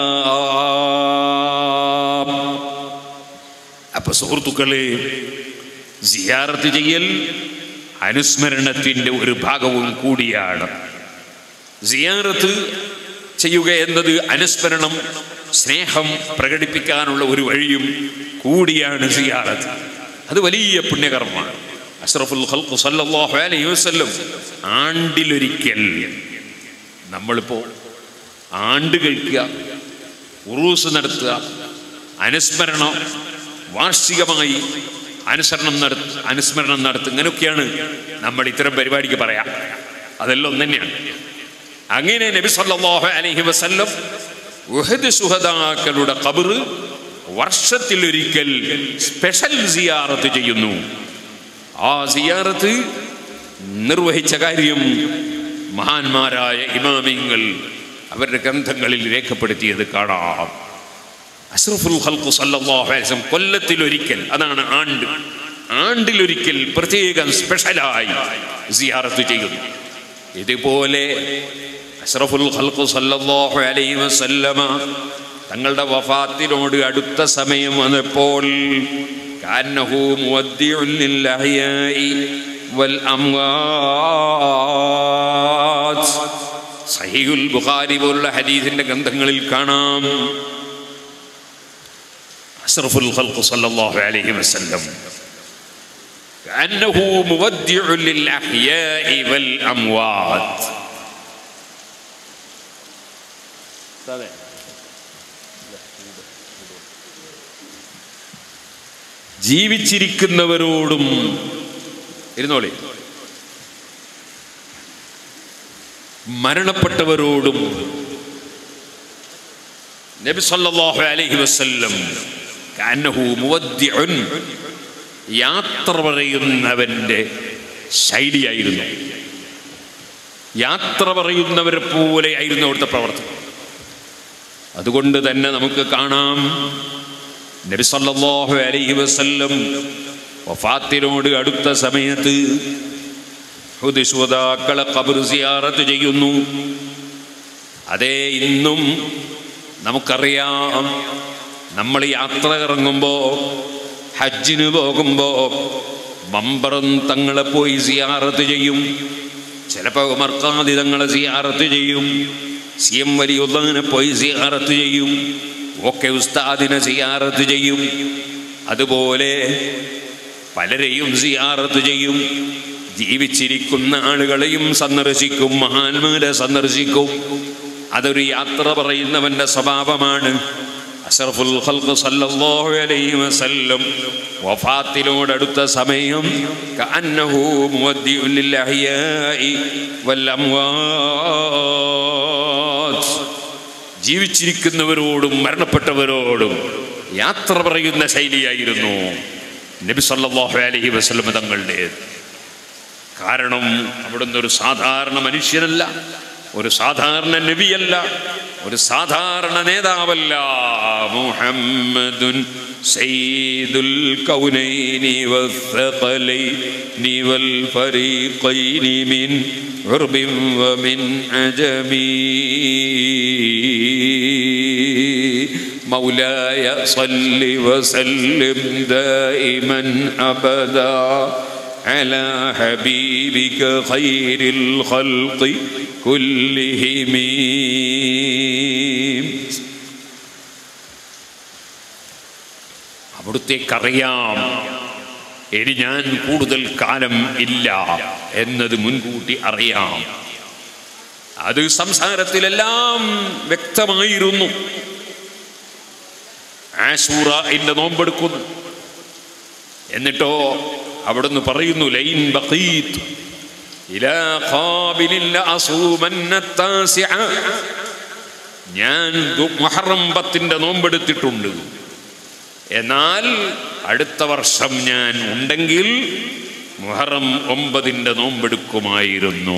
അപ്പൊ സുഹൃത്തുക്കളെ സിയാറത്ത് ചെയ്യൽ അനുസ്മരണത്തിന്റെ ഒരു ഭാഗവും കൂടിയാണ് സിയാറത്ത് ചെയ്യുക എന്നത് അനുസ്മരണം സ്നേഹം പ്രകടിപ്പിക്കാനുള്ള ഒരു വഴിയും കൂടിയാണ് സിയാറത്ത് അത് വലിയ പുണ്യകർമ്മമാണ് അഷ്റഫുൽ ഖൽഖ് സല്ലല്ലാഹു അലൈഹി വസല്ലം ആണ്ടിലൊരിക്കൽ നമ്മളിപ്പോൾ ആണ്ട് കഴിക്കുക ഉറൂസ് നടത്തുക അനുസ്മരണം വാർഷികമായി അനുസരണം നട അനുസ്മരണം നടത്തുക ഇങ്ങനെയൊക്കെയാണ് നമ്മൾ ഇത്തരം പരിപാടിക്ക് പറയാം അതെല്ലാം ഒന്ന് തന്നെയാണ് അങ്ങനെ നബി സല്ലല്ലാഹു അലൈഹി വസല്ലം ഉഹദ് സുഹദാക്കളുടെ ഖബർ വർഷത്തിലൊരിക്കൽ സ്പെഷ്യൽ സിയാറത്ത് ചെയ്യുന്നു ആ സിയാറത്ത് നിർവഹിച്ച കാര്യം മഹാന്മാരായ ഇമാമിങ്ങൾ അവരുടെ ഗ്രന്ഥങ്ങളിൽ രേഖപ്പെടുത്തിയത് കാണാം അഷ്റഫുൽ ഖൽഖ് സല്ലല്ലാഹു അലൈഹി വസല്ലം കൊല്ലത്തിലൊരിക്കൽ അതാണ് ആണ്ട് ആണ്ടിലൊരിക്കൽ പ്രത്യേകം സ്പെഷ്യലായി സിയാറത്ത് ചെയ്യുന്നു ഇതുപോലെ അഷ്റഫുൽ ഖൽഖ് സല്ലല്ലാഹു അലൈഹി വസല്ലമ തങ്ങളുടെ വഫാത്തിനോട് അടുത്ത സമയം വന്നപ്പോൾ കാന്നഹു മുവദ്ദിഉൻ ലിൽ അഹ്യാഇ വൽ അംവാത് സഹീഹുൽ ബുഖാരി പോലുള്ള ഹദീസിന്റെ ഗ്രന്ഥങ്ങളിൽ കാണാം അഷ്റഫുൽ ഖൽഖ് സല്ലല്ലാഹു അലൈഹി വസല്ലം كأنه مودع للأحياء والأموات ജീവിച്ചിരിക്കുന്നവരോടും ഇരുന്നോളി മരണപ്പെട്ടവരോടും നബി സല്ലല്ലാഹു അലൈഹി വസല്ലം കഅന്നഹു മുവദ്ദിഉൻ യാത്ര പറയുന്നവന്റെ ശൈലിയായിരുന്നു യാത്ര പറയുന്നവരെ പോലെ ആയിരുന്നു അവിടുത്തെ പ്രവർത്തനം അതുകൊണ്ട് തന്നെ നമുക്ക് കാണാം നബി സല്ലല്ലാഹു അലൈഹി വസല്ലം വഫാത്തിനോട് അടുത്ത സമയത്ത് ഹുദിശ്വതാക്കളെ ഖബർ സിയാറത്ത് ചെയ്യുന്നു അതേ ഇന്നും നമുക്കറിയാം നമ്മൾ യാത്ര ഇറങ്ങുമ്പോൾ ഹജ്ജിന് പോകുമ്പോൾ മമ്പറും തങ്ങളെ പോയി സിയാറത്ത് ചെയ്യും ചിലപ്പോൾ ഉമർക്കാതി തങ്ങളെ സിയാറത്ത് ചെയ്യും സി എം വലിയുള്ളതിനെ പോയി സിയാറത്ത് ചെയ്യും ഒക്കെ ഉസ്താദിനെ സിയാറത്ത് ചെയ്യും അതുപോലെ പലരെയും സിയാറത്ത് ചെയ്യും ജീവിച്ചിരിക്കുന്ന ആളുകളെയും സന്ദർശിക്കും മഹാന്മാരെ സന്ദർശിക്കും അതൊരു യാത്ര പറയുന്നവന്റെ സ്വഭാവമാണ് അഷറഫുൽ ഖൽഖ് സല്ലല്ലാഹു അലൈഹി വസല്ലം വഫാത്തിനോടടുത്ത സമയം കഅന്നഹു മുവദ്ദിഉൻ ലിൽ അഹ്യാഇ വൽ അംവാത് ജീവിച്ചിരിക്കുന്നവരോടും മരണപ്പെട്ടവരോടും യാത്ര പറയുന്ന ശൈലിയായിരുന്നു നബി സല്ലല്ലാഹു അലൈഹി വസല്ലം തങ്ങളുടെ കാരണം അവിടുന്ന് ഒരു സാധാരണ മനുഷ്യനല്ല ഒരു സാധാരണ നബിയല്ല ഒരു സാധാരണ നേതാവല്ല മുഹമ്മദുൻ സയ്യിദുൽ കൗനൈനി വസ്സഖലൈനി വൽ ഫരീഖൈനി മിൻ ഉർബിൻ വമിൻ അജമീ مولاي صل وسلم دائما ابدا على حبيبك خير الخلق كلهم അവിടുത്തേക്കറിയാം ഇനി ഞാൻ കൂടുതൽ കാലം ഇല്ല എന്നത് മുൻകൂട്ടി അറിയാം അത് സംസാരത്തിലെല്ലാം വ്യക്തമായിരുന്നു ആശൂറ ഇന്റെ നോമ്പെടുക്കുന്നു എന്നിട്ടോ അവിടുന്ന് പറയുന്നു ലൈൻ ബഖീത്ത് ഇലാ ഖാബിലിൽ ലഅസൂമന്ന التاسع ഞാൻ ദു- മുഹറം പത്തിന്റെ നോമ്പെടുത്തിട്ടുണ്ട് എന്നാൽ അടുത്ത വർഷം ഞാൻ ഉണ്ടെങ്കിൽ മുഹറം ഒമ്പതിൻ്റെ നോമ്പെടുക്കുമായിരുന്നു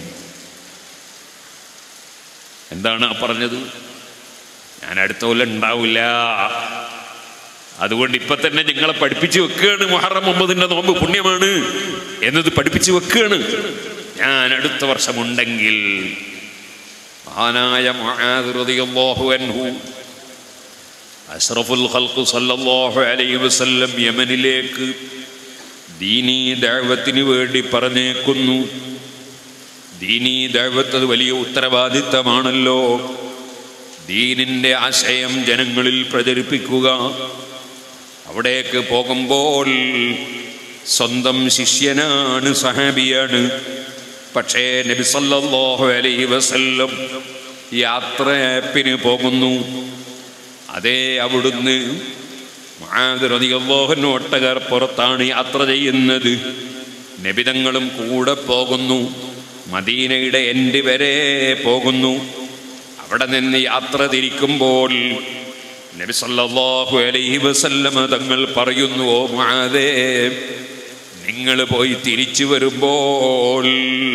എന്താണ് ആ പറഞ്ഞത് ഞാൻ അടുത്ത കൊല്ലം ഉണ്ടാവില്ല അതുകൊണ്ട് ഇപ്പൊ തന്നെ നിങ്ങളെ പഠിപ്പിച്ചു വെക്കുകയാണ് മുഹറം ഒമ്പതിന്റെ നോമ്പ് പുണ്യമാണ് എന്നത് പഠിപ്പിച്ചു വെക്കുകയാണ് ഞാൻ അടുത്ത വർഷം ഉണ്ടെങ്കിൽ മഹാനായ മുആദ് റളിയല്ലാഹു അൻഹു അഷ്റഫുൽ ഖൽഖ് സല്ലല്ലാഹു അലൈഹി വസല്ലം യമനിലേക്ക് ദീനീ ദഅവത്തിന് വേണ്ടി പറഞ്ഞേക്കുന്നു ദീനീ ദഅവത്ത് അത് വലിയ ഉത്തരവാദിത്തമാണല്ലോ ദീനിൻ്റെ ആശയം ജനങ്ങളിൽ പ്രചരിപ്പിക്കുക അവിടേക്ക് പോകുമ്പോൾ സ്വന്തം ശിഷ്യനാണ് സഹാബിയാണ് പക്ഷേ നബി സല്ലല്ലാഹു അലൈഹി വസല്ലം യാത്രയപ്പിന് പോകുന്നു അതേ അവിടുന്ന് റളിയല്ലാഹുവിന് ഒട്ടകർ പുറത്താണ് യാത്ര ചെയ്യുന്നത് നബിതങ്ങളും കൂടെ പോകുന്നു മദീനയുടെ എൻഡ് വരെ പോകുന്നു അവിടെ നിന്ന് യാത്ര തിരിക്കുമ്പോൾ നബി സല്ലല്ലാഹു അലൈഹി വസല്ലമ തങ്ങൾ പറയുന്നു ഓ മുആദേ നിങ്ങൾ പോയി തിരിച്ചു വരുമ്പോൾ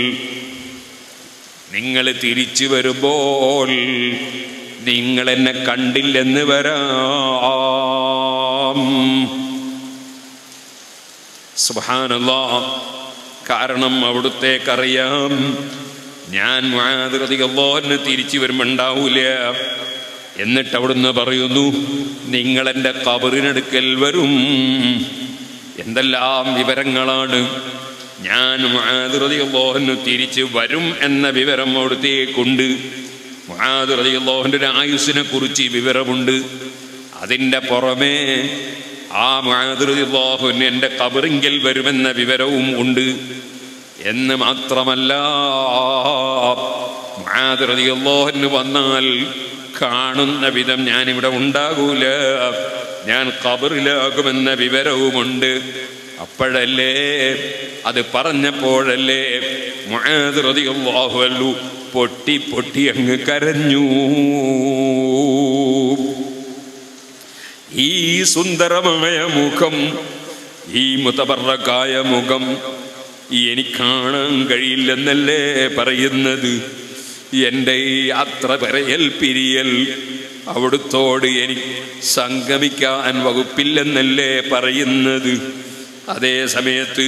നിങ്ങൾ തിരിച്ചു വരുമ്പോൾ നിങ്ങൾ എന്നെ കണ്ടില്ലെന്ന് വരാം സുബ്ഹാനല്ലാ കാരണം അവിടുത്തേക്കറിയാം ഞാൻ മാതൃകതികല്ലോന്ന് തിരിച്ചു വരുമ്പോൾ ഉണ്ടാവൂല എന്നിട്ട് അവിടുന്ന് പറയുന്നു നിങ്ങൾ എൻ്റെ കബറിനടുക്കൽ വരും എന്തെല്ലാം വിവരങ്ങളാണ് ഞാൻ മാതൃകതികല്ലോന്ന് തിരിച്ച് വരും എന്ന വിവരം അവിടുത്തേക്കുണ്ട് മാതൃകതികല്ലോഹൻ്റെ ഒരു ആയുസ്സിനെ കുറിച്ച് വിവരമുണ്ട് അതിൻ്റെ പുറമേ ആ മാതൃകല്ലാഹുവിന് എൻ്റെ കബറിങ്കൽ വരുമെന്ന വിവരവും ഉണ്ട് എന്ന് മാത്രമല്ല മാതൃകല്ലാഹുവിന് വന്നാൽ കാണുന്ന വിധം ഞാനിവിടെ ഉണ്ടാകൂല ഞാൻ കബറിലാകുമെന്ന വിവരവുമുണ്ട് അപ്പോഴല്ലേ അത് പറഞ്ഞപ്പോഴല്ലേ മാതൃകല്ലാഹുവല്ലു പൊട്ടി പൊട്ടി അങ്ങ് കരഞ്ഞു ഈ സുന്ദരമായ മുഖം ഈ മുതപറക്കായ മുഖം എനിക്ക് കാണാൻ കഴിയില്ലെന്നല്ലേ പറയുന്നത് എൻ്റെ ഈ യാത്ര പറയൽ പിരിയൽ അവിടുത്തോട് എനിക്ക് സംഗമിക്കാൻ വകുപ്പില്ലെന്നല്ലേ പറയുന്നത് അതേ സമയത്ത്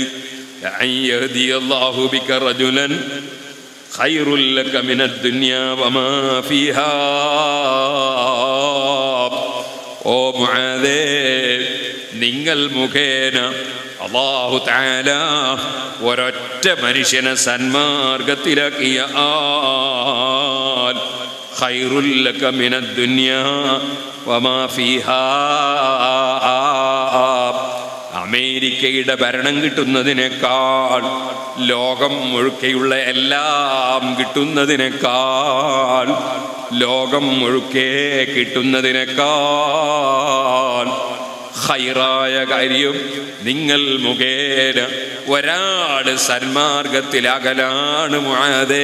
റജുലൻ ഖൈറുല്ലക മിനദ് ദുനിയാ വമാ ഫീഹാ ഓ മുആദേ നിങ്ങൾ മുഖേന അള്ളാഹു താല ഒരൊറ്റ മനുഷ്യനെ സന്മാർഗത്തിലാക്കിയ ആൽ ഖൈറുല്ലക മിനദ് ദുനിയാ വമാ ഫീഹാ അമേരിക്കയുടെ ഭരണം കിട്ടുന്നതിനേക്കാൾ ലോകം മുഴുക്കെയുള്ള എല്ലാം കിട്ടുന്നതിനേക്കാൾ ലോകം മുഴുക്കെ കിട്ടുന്നതിനേക്കാൾ ഹൈറായ കാര്യം നിങ്ങൾ മുഖേന ഒരാട് സന്മാർഗത്തിലകലാണ് മുഴതേ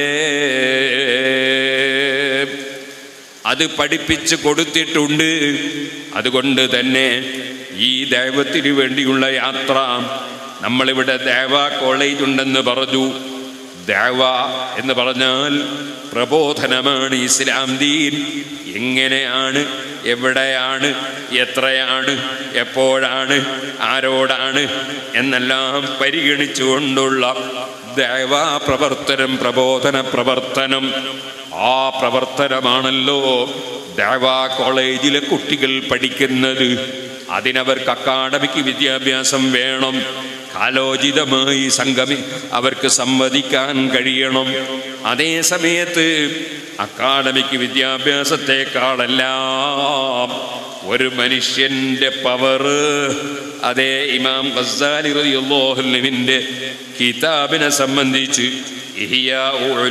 അത് പഠിപ്പിച്ച് കൊടുത്തിട്ടുണ്ട് അതുകൊണ്ട് തന്നെ ഈ ദൈവത്തിന് വേണ്ടിയുള്ള യാത്ര നമ്മളിവിടെ ദേവ കോളേജ് ഉണ്ടെന്ന് പറഞ്ഞു ദേവ എന്ന് പറഞ്ഞാൽ പ്രബോധനമാണ് ഇസ്ലാം ദീൻ എങ്ങനെയാണ് എവിടെയാണ് എത്രയാണ് എപ്പോഴാണ് ആരോടാണ് എന്നെല്ലാം പരിഗണിച്ചുകൊണ്ടുള്ള ദേവാ പ്രവർത്തനം പ്രബോധന പ്രവർത്തനം ആ പ്രവർത്തനമാണല്ലോ ദേവാ കോളേജിലെ കുട്ടികൾ പഠിക്കുന്നത് അതിനവർക്ക് അക്കാഡമിക് വിദ്യാഭ്യാസം വേണം കാലോചിതമായി സംഗമി അവർക്ക് സംവദിക്കാൻ കഴിയണം അതേ സമയത്ത് അക്കാഡമിക് വിദ്യാഭ്യാസത്തെക്കാളെല്ലാം ഒരു മനുഷ്യന്റെ പവറ് അതേ ഇമാം ഗസാലി റളിയല്ലാഹുവിന്റെ കിതാബിനെ സംബന്ധിച്ച് ഇഹ്യാ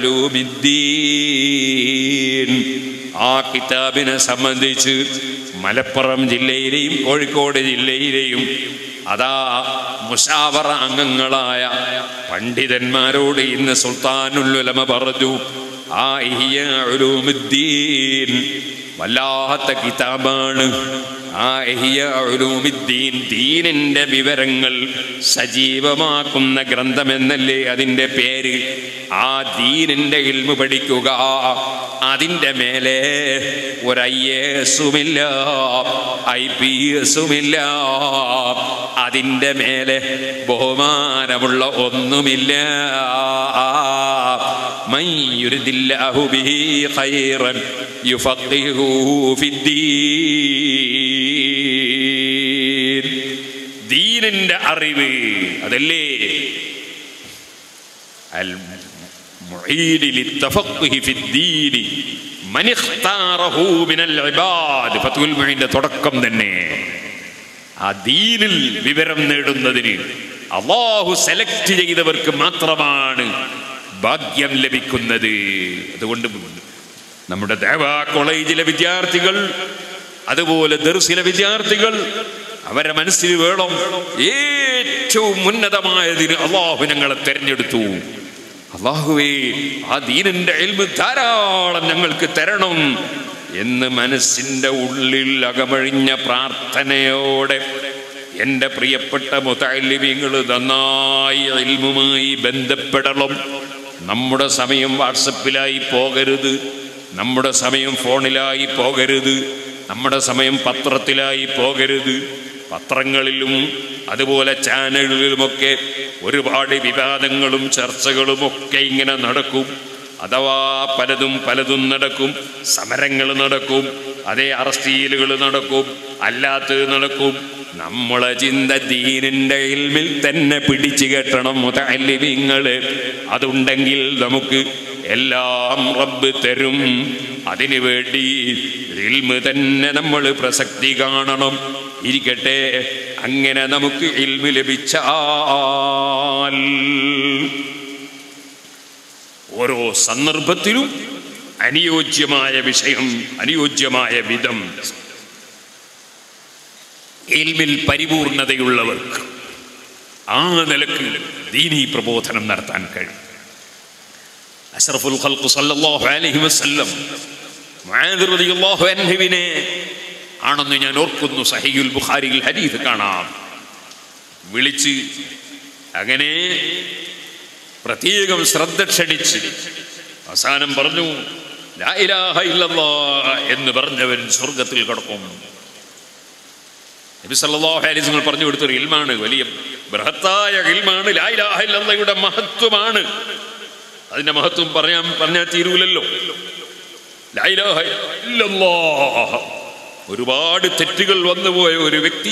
ഉലൂമിദ്ദീൻ ആ കിതാബിനെ സംബന്ധിച്ച് മലപ്പുറം ജില്ലയിലെയും കോഴിക്കോട് ജില്ലയിലെയും അതാ മുഷാവറ അംഗങ്ങളായ പണ്ഡിതന്മാരോട് ഇന്ന് സുൽത്താനുല്ലുലമ പറഞ്ഞു ആ ഇഹിയ ഉലൂമുദ്ദീൻ വല്ലാത്ത കിതാബാണ് ആ ഇഹ്യ ഉലൂമിദ്ദീൻ ദീനിന്റെ വിവരങ്ങൾ സജീവമാക്കുന്ന ഗ്രന്ഥമെന്നല്ലേ അതിൻ്റെ പേര് ആ ദീനിന്റെ ഇൽമു പഠിക്കുക അതിൻ്റെ മേലെ ഒരു ഐ എസുമില്ല ഐ പി എസുമില്ല അതിൻ്റെ മേലെ ബഹുമാനമുള്ള ഒന്നുമില്ല من يرد الله به خيرا يفقهه في الدين ദീനിന്റെ അറിവ് അതല്ലേ അൽ മുഈദ് ലിത്തഫഖുഹി ഫി الدين من اختاره من العباد ഫത്ഹുൽ മുഈന്റെ തുടക്കം തന്നെ ആ ദീനിൽ വിവരം നേടുന്നതിന് അള്ളാഹു സെലക്ട് ചെയ്തവർക്ക് മാത്രമാണ് ഭാഗ്യം ലഭിക്കുന്നത് അതുകൊണ്ട് നമ്മുടെ ദേവാ കോളേജിലെ വിദ്യാർത്ഥികൾ അതുപോലെ ദർസിലെ വിദ്യാർത്ഥികൾ അവരെ മനസ്സിൽ വേണം ഏറ്റവും ഉന്നതമായതിന് അള്ളാഹു ഞങ്ങളെ തെരഞ്ഞെടുത്തു അള്ളാഹുവേ ആ ദീനിന്റെ എൽമ് ധാരാളം ഞങ്ങൾക്ക് തരണം എന്ന് മനസ്സിന്റെ ഉള്ളിൽ അകമഴിഞ്ഞ പ്രാർത്ഥനയോടെ എൻ്റെ പ്രിയപ്പെട്ട മുതാലിമ്യങ്ങൾ നന്നായി ഇൽമുമായി ബന്ധപ്പെടണം നമ്മുടെ സമയം വാട്സപ്പിലായി പോകരുത് നമ്മുടെ സമയം ഫോണിലായി പോകരുത് നമ്മുടെ സമയം പത്രത്തിലായി പോകരുത് പത്രങ്ങളിലും അതുപോലെ ചാനലുകളിലുമൊക്കെ ഒരുപാട് വിവാദങ്ങളും ചർച്ചകളും ഒക്കെ ഇങ്ങനെ നടക്കും അഥവാ പലതും പലതും നടക്കും സമരങ്ങൾ നടക്കും അതേ അറസ്റ്റ് ചെയ്യലുകൾ നടക്കും അല്ലാത്തത് നടക്കും നമ്മളെ ചിന്ത ദീനിന്റെ ഇൽമിൽ തന്നെ പിടിച്ചു കെട്ടണം മുതല്ലിവിങ്ങള് അതുണ്ടെങ്കിൽ നമുക്ക് എല്ലാം റബ്ബ് തരും അതിനു വേണ്ടി ഇൽമ് തന്നെ നമ്മൾ പ്രസക്തി കാണണം ഇരിക്കട്ടെ അങ്ങനെ നമുക്ക് ഇൽമ് ലഭിച്ചാൽ ഓരോ സന്ദർഭത്തിലും അനുയോജ്യമായ വിഷയം അനുയോജ്യമായ വിധം ഇൽമിൽ പരിപൂർണതയുള്ളവർക്ക് ആ നിലക്ക് ദീനീ പ്രബോധനം നടത്താൻ കഴിയും അഷ്റഫുൽ ഖൽഖ് സല്ലല്ലാഹു അലൈഹി വസല്ലം മുആദ് റളിയല്ലാഹു അൻഹുവിനെ ആണെന്ന് ഞാൻ ഓർക്കുന്നു സഹീഹുൽ ബുഖാരിയിൽ ഹദീസ് കാണാം വിളിച്ച് അങ്ങനെ പ്രത്യേകം ശ്രദ്ധ ക്ഷണിച്ച് അവസാനം പറഞ്ഞു ലാ ഇലാഹ ഇല്ലല്ലാഹ് എന്ന് പറഞ്ഞവൻ സ്വർഗത്തിൽ കിടക്കും നബി സല്ലല്ലാഹു അലൈഹി വസല്ലം പറഞ്ഞു കൊടുത്തൊരു ഇൽമാണ് വലിയ ബൃഹത്തായ ഇൽമാണ് ലാ ഇലാഹ ഇല്ലല്ലാഹയുടെ മഹത്വമാണ് അതിന്റെ മഹത്വം പറയാൻ പറഞ്ഞാൽ തീരൂലല്ലോ ലാ ഇലാഹ ഇല്ലല്ലാഹ് ഒരുപാട് തെറ്റുകൾ വന്നുപോയ ഒരു വ്യക്തി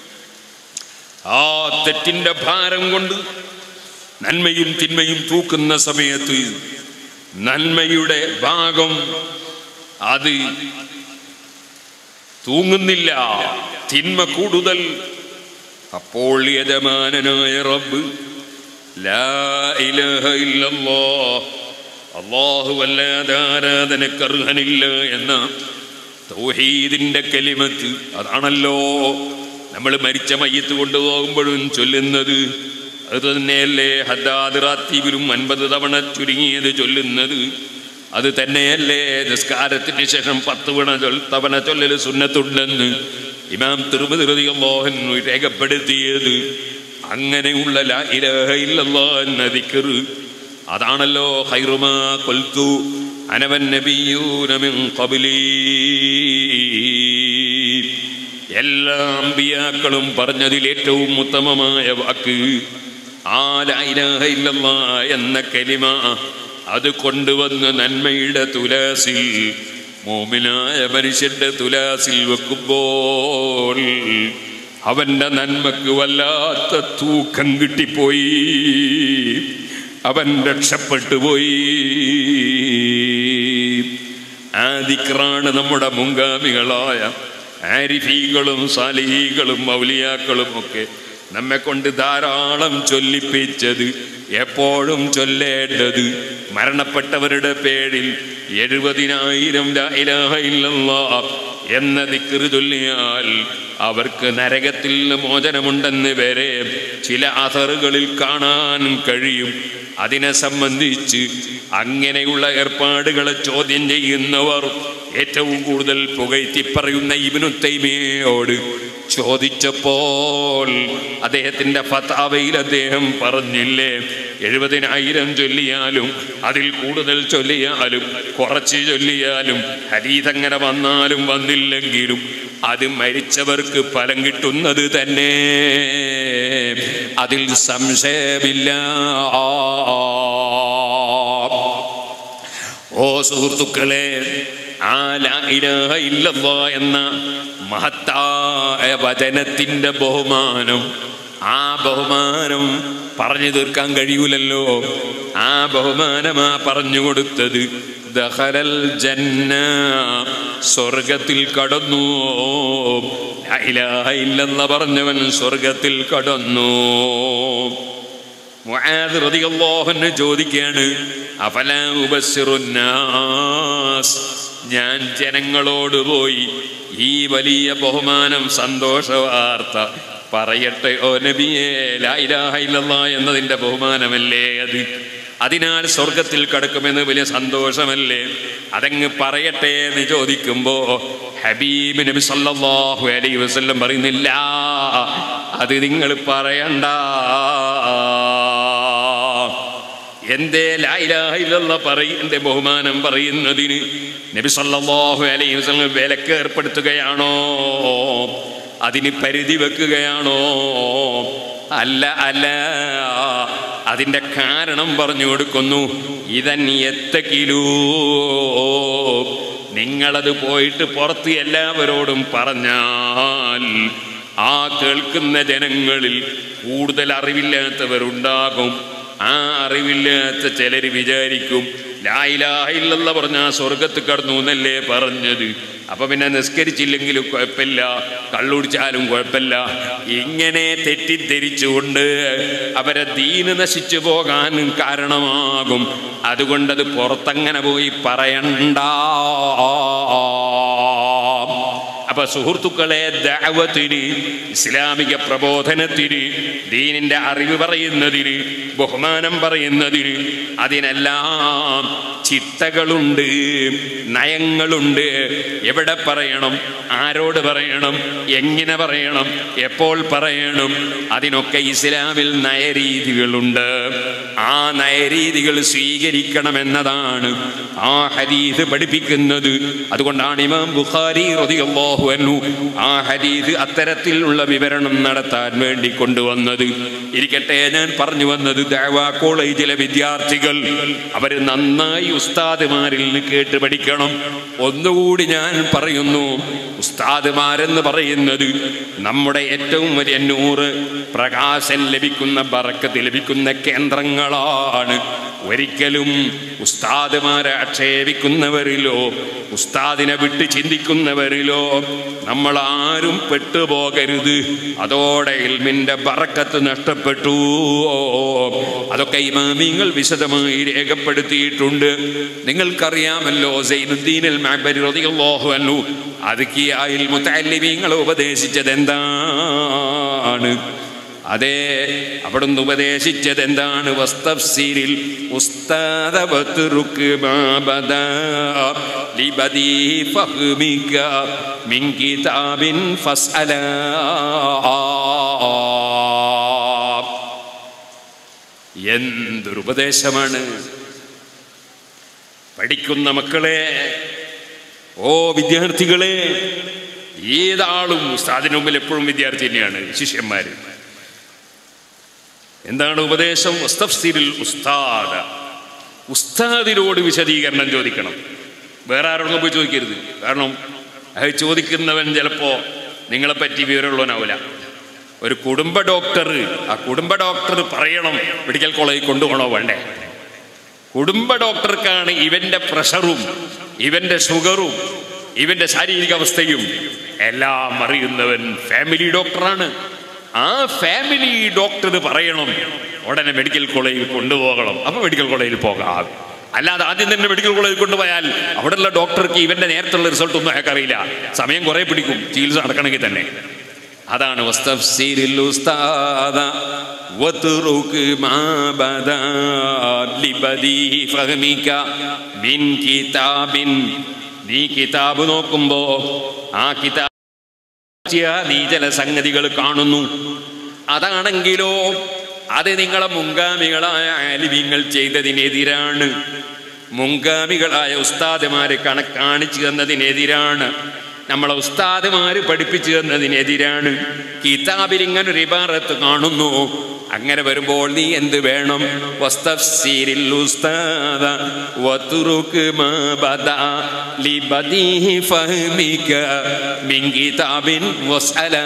ആ തെറ്റിന്റെ ഭാരം കൊണ്ട് നന്മയും തിന്മയും തൂക്കുന്ന സമയത്ത് നന്മയുടെ ഭാഗം അത് തൂങ്ങുന്നില്ല തിന്മ കൂടുതൽ അപ്പോൾ യജമാനനായ റബ്ബ് ലാ ഇലാഹ ഇല്ലല്ലാഹ് അള്ളാഹു അല്ലാതെ ആരാധനക്ക് അർഹനില്ല എന്ന തൗഹീദിന്റെ കലിമത്ത് അതാണല്ലോ നമ്മൾ മരിച്ച മയ്യത്ത് കൊണ്ടുപോകുമ്പോഴും ചൊല്ലുന്നത് അത് തന്നെയല്ലേ ഹദ്ദാദ് റാത്തീബിലും അൻപത് തവണ ചുരുങ്ങിയത് ചൊല്ലുന്നത് അത് തന്നെയല്ലേ നിസ്കാരത്തിന് ശേഷം പത്ത് വീണ ചൊൽ തവണ ചൊല്ലൽ സുന്നത്തുണ്ടെന്ന് ഇമാം തിരുമതി മോഹൻ രേഖപ്പെടുത്തിയത് അങ്ങനെയുള്ള ലാ ഇലാഹ ഇല്ലല്ലാഹ് എന്ന ദിക്റ് അതാണല്ലോ ഖൈറുമാ ഖുൽതു അനവൻ നബിയൂന മിൻ ഖബ്ലി എല്ലാ അമ്പിയാക്കളും പറഞ്ഞതിൽ ഏറ്റവും ഉത്തമമായ വാക്ക് ആ ലാ ഇലാഹ ഇല്ലല്ലാഹ് എന്ന കലിമ അത് കൊണ്ടുവന്ന് നന്മയുടെ തുലാസിൽ മോമിനായ മനുഷ്യന്റെ തുലാസിൽ വെക്കുമ്പോൾ അവന്റെ നന്മക്ക് വല്ലാത്ത തൂക്കം കിട്ടിപ്പോയി അവൻ രക്ഷപ്പെട്ടു പോയി ആ ദിക്റാണ് നമ്മുടെ മുൻഗാമികളായ ആരിഫീകളും സാലിഹീകളും മൗലിയാക്കളും ഒക്കെ നമ്മെ കൊണ്ട് ധാരാളം ചൊല്ലിപ്പിച്ചത് എപ്പോഴും ചൊല്ലേണ്ടത് മരണപ്പെട്ടവരുടെ പേരിൽ എഴുപതിനായിരം ലാ ഇലാഹ ഇല്ലല്ലാഹ് എന്ന ദിക്റ് ചൊല്ലിയാൽ അവർക്ക് നരകത്തിൽ നിന്ന് മോചനമുണ്ടെന്ന് വരെ ചില അസറുകളിൽ കാണാൻ കഴിയും അതിനെ സംബന്ധിച്ച് അങ്ങനെയുള്ള ഏർപ്പാടുകളെ ചോദ്യം ചെയ്യുന്നവർ ഏറ്റവും കൂടുതൽ പുകഴ്ത്തി പറയുന്ന ഇബിനു തൈമയോട് ചോദിച്ചപ്പോൾ അദ്ദേഹത്തിന്റെ ഫതാവയിൽ അദ്ദേഹം പറഞ്ഞില്ലേ എഴുപതിനായിരം ചൊല്ലിയാലും അതിൽ കൂടുതൽ ചൊല്ലിയാലും കുറച്ച് ചൊല്ലിയാലും ഹരീതങ്ങനെ വന്നാലും വന്നില്ലെങ്കിലും അത് മരിച്ചവർക്ക് ഫലം കിട്ടുന്നത് തന്നെ അതിൽ സംശയമില്ല ഓ സുഹൃത്തുക്കളെ ആ ലാ ഇലാഹ ഇല്ലല്ലാ എന്ന മഹത്തായ വചനത്തിന്റെ ബഹുമാനം ആ ബഹുമാനം പറഞ്ഞു തീർക്കാൻ കഴിയൂലല്ലോ ആ ബഹുമാനമാ പറഞ്ഞു കൊടുത്തത് ദഹലൽ ജന്ന സ്വർഗത്തിൽ കടന്നു ലാ ഇലാഹ ഇല്ലെന്ന് പറഞ്ഞവൻ സ്വർഗത്തിൽ കടന്നു മുആദ് റളിയല്ലാഹു അൻഹു ചോദിക്കുകയാണ് അഫലാ ഉബസ്സിറുന്നാസ് ഞാൻ ജനങ്ങളോട് പോയി ഈ വലിയ ബഹുമാനം സന്തോഷ വാർത്ത പറയട്ടെ ഓ നബിയേ ലാ ഇലാഹ ഇല്ലല്ലാ എന്നതിൻ്റെ ബഹുമാനമല്ലേ അത് അതിനാൽ സ്വർഗത്തിൽ കടക്കുമെന്ന് വലിയ സന്തോഷമല്ലേ അതങ്ങ് പറയട്ടെ എന്ന് ചോദിക്കുമ്പോ ഹബീബ് നബി സല്ലല്ലാഹു അലൈഹി വസല്ലം പറയുന്നില്ല അത് നിങ്ങൾ പറയണ്ട എന്തേ ലായിലാഹില്ല പറയന്റെ ബഹുമാനം പറയുന്നതിന് നബി സല്ലല്ലാഹു അലൈഹി വസല്ലം വിലക്ക് ഏർപ്പെടുത്തുകയാണോ അതിന് പരിധി വെക്കുകയാണോ അല്ല അല്ല അതിൻ്റെ കാരണം പറഞ്ഞു കൊടുക്കുന്നു ഇതൻ എത്തക്കിലൂ നിങ്ങളത് പോയിട്ട് പുറത്ത് എല്ലാവരോടും പറഞ്ഞാൽ ആ കേൾക്കുന്ന ജനങ്ങളിൽ കൂടുതൽ അറിവില്ലാത്തവരുണ്ടാകും ആ അറിവില്ലാത്ത ചിലർ വിചാരിക്കും ലായിലായില്ലെന്ന പറഞ്ഞ സ്വർഗത്ത് കടന്നു എന്നല്ലേ പറഞ്ഞത് അപ്പൊ പിന്നെ നിസ്കരിച്ചില്ലെങ്കിലും കുഴപ്പമില്ല കള്ളുടിച്ചാലും കുഴപ്പമില്ല ഇങ്ങനെ തെറ്റിദ്ധരിച്ചുകൊണ്ട് അവരെ ദീന് നശിച്ചു പോകാൻ കാരണമാകും അതുകൊണ്ടത് പുറത്തങ്ങനെ പോയി പറയണ്ട അപ്പൊ സുഹൃത്തുക്കളെ ദഅവത്തിന് ഇസ്ലാമിക പ്രബോധനത്തിന് ദീനിന്റെ അറിവ് പറയുന്നതിന് ബഹുമാനം പറയുന്നതിന് അതിനെല്ലാം ചിട്ടകളുണ്ട് നയങ്ങളുണ്ട് എവിടെ പറയണം ആരോട് പറയണം എങ്ങനെ പറയണം എപ്പോൾ പറയണം അതിനൊക്കെ ഇസ്ലാമിൽ നയരീതികളുണ്ട് ആ നയരീതികൾ സ്വീകരിക്കണമെന്നതാണ് ആ ഹദീസ് പഠിപ്പിക്കുന്നത് അതുകൊണ്ടാണ് ഇമാം ബുഖാരി റളിയല്ലാഹു അൻഹു ആ ഹദീസ് അത്തരത്തിലുള്ള വിവരണം നടത്താൻ വേണ്ടി കൊണ്ടുവന്നത് ഇരിക്കട്ടെ ഞാൻ പറഞ്ഞു വന്നത് ദഅവ കോളേജിലെ വിദ്യാർത്ഥികൾ അവർ നന്നായി ഉസ്താദുമാരിൽ നിന്ന് കേട്ട് പഠിക്കണം ഒന്നുകൂടി ഞാൻ പറയുന്നു ഉസ്താദുമാരെന്ന് പറയുന്നത് നമ്മുടെ ഏറ്റവും വലിയ നൂറ് പ്രകാശം ലഭിക്കുന്ന ബറക്കത്ത് ലഭിക്കുന്ന കേന്ദ്രങ്ങളാണ് ഒരിക്കലും ഉസ്താദുമാരെ ആക്ഷേപിക്കുന്നവരിലോ ഉസ്താദിനെ വിട്ട് ചിന്തിക്കുന്നവരിലോ നമ്മൾ ആരും പെട്ടുപോകരുത് അതോടെ ഇൽമിന്റെ ബറക്കത്ത് നഷ്ടപ്പെട്ടു അതൊക്കെ ഇമാമിങ്ങൾ വിശദമായി രേഖപ്പെടുത്തിയിട്ടുണ്ട് നിങ്ങൾക്കറിയാമല്ലോ സൈനുദ്ദീനിൽ മാബരി റളിയല്ലാഹു അൻഹു അതുക്കിയായിൽ മുത്തല്ലിമീങ്ങൾ ഉപദേശിച്ചത് എന്താണ് അതെ അവിടുന്ന് ഉപദേശിച്ചത് എന്താണ് വസ്തഫ്സീരിൽ ഉസ്താദവത്തുറുക്ക് മാബദ ലിബദി ഫഹ്മിക മിൻ കിതാബിൻ ഫസ്അല എന്തൊരു ഉപദേശമാണ് പഠിക്കുന്ന മക്കളെ ഓ വിദ്യാർത്ഥികളെ ഏതാളും ഉസ്താദിന് മുമ്പിൽ എപ്പോഴും വിദ്യാർത്ഥി തന്നെയാണ് ശിഷ്യന്മാര് എന്താണ് ഉപദേശം മുസ്തഫ്സീരിൽ ഉസ്താദ് ഉസ്താദിനോട് വിശദീകരണം ചോദിക്കണം വേറെ ആരോടും പോയി ചോദിക്കരുത് കാരണം അത് ചോദിക്കുന്നവൻ ചിലപ്പോ നിങ്ങളെപ്പറ്റി വിവരമുള്ളവനാവില്ല ഒരു കുടുംബ ഡോക്ടർ ആ കുടുംബ ഡോക്ടർ പറയണം മെഡിക്കൽ കോളേജിൽ കൊണ്ടുപോകണോ വേണ്ടേ കുടുംബ ഡോക്ടർക്കാണ് ഇവന്റെ പ്രഷറും ഇവന്റെ ഷുഗറും ഇവന്റെ ശാരീരിക അവസ്ഥയും എല്ലാം അറിയുന്നവൻ ഫാമിലി ഡോക്ടറാണ് ആ ഫാമിലി ഡോക്ടർ പറയണം ഉടനെ മെഡിക്കൽ കോളേജിൽ കൊണ്ടുപോകണം അപ്പൊ മെഡിക്കൽ കോളേജിൽ പോകാം അല്ലാതെ ആദ്യം തന്നെ മെഡിക്കൽ കോളേജിൽ കൊണ്ടുപോയാൽ അവിടെയുള്ള ഡോക്ടർക്ക് ഇവന്റെ നേരത്തുള്ള റിസൾട്ട് ഒന്നും അയാൾക്ക് അറിയില്ല സമയം കുറെ പിടിക്കും ചികിത്സ നടക്കണമെങ്കിൽ തന്നെ അതാണ് വസ്തഫ്സീരിൽ ഉസ്താദ വതുറുക് മാ ബദാ ലിബദീഹി ഫഹ്മിക മിൻ കിതാബിൻ നീ കിതാബ് നോക്കുമ്പോ ആ കിതാബ് നീ ചില സംഗതികൾ കാണുന്നു അതാണെങ്കിലോ അത് നിങ്ങളെ മുൻഗാമികളായ ആലിമ്യങ്ങൾ ചെയ്തതിനെതിരാണ് മുൻഗാമികളായ ഉസ്താദുമാര് കണക്ക് കാണിച്ചു തന്നതിനെതിരാണ് നമ്മളെ ഉസ്താദുമാര് പഠിപ്പിച്ചു തന്നതിനെതിരാണ് കിതാബിൽ ഇങ്ങനെ ഒരു ഇബാറത്ത് കാണുന്നു അങ്ങനെ വരുമ്പോൾ നീ എന്ത് വേണം വസ്തഫ്സീരിൽ ഉസ്താദ വതുറുക് മാ ബദാ ലിബദീഹി ഫഹ്മിക മിൻ കിതാബിൻ വസ്അലാ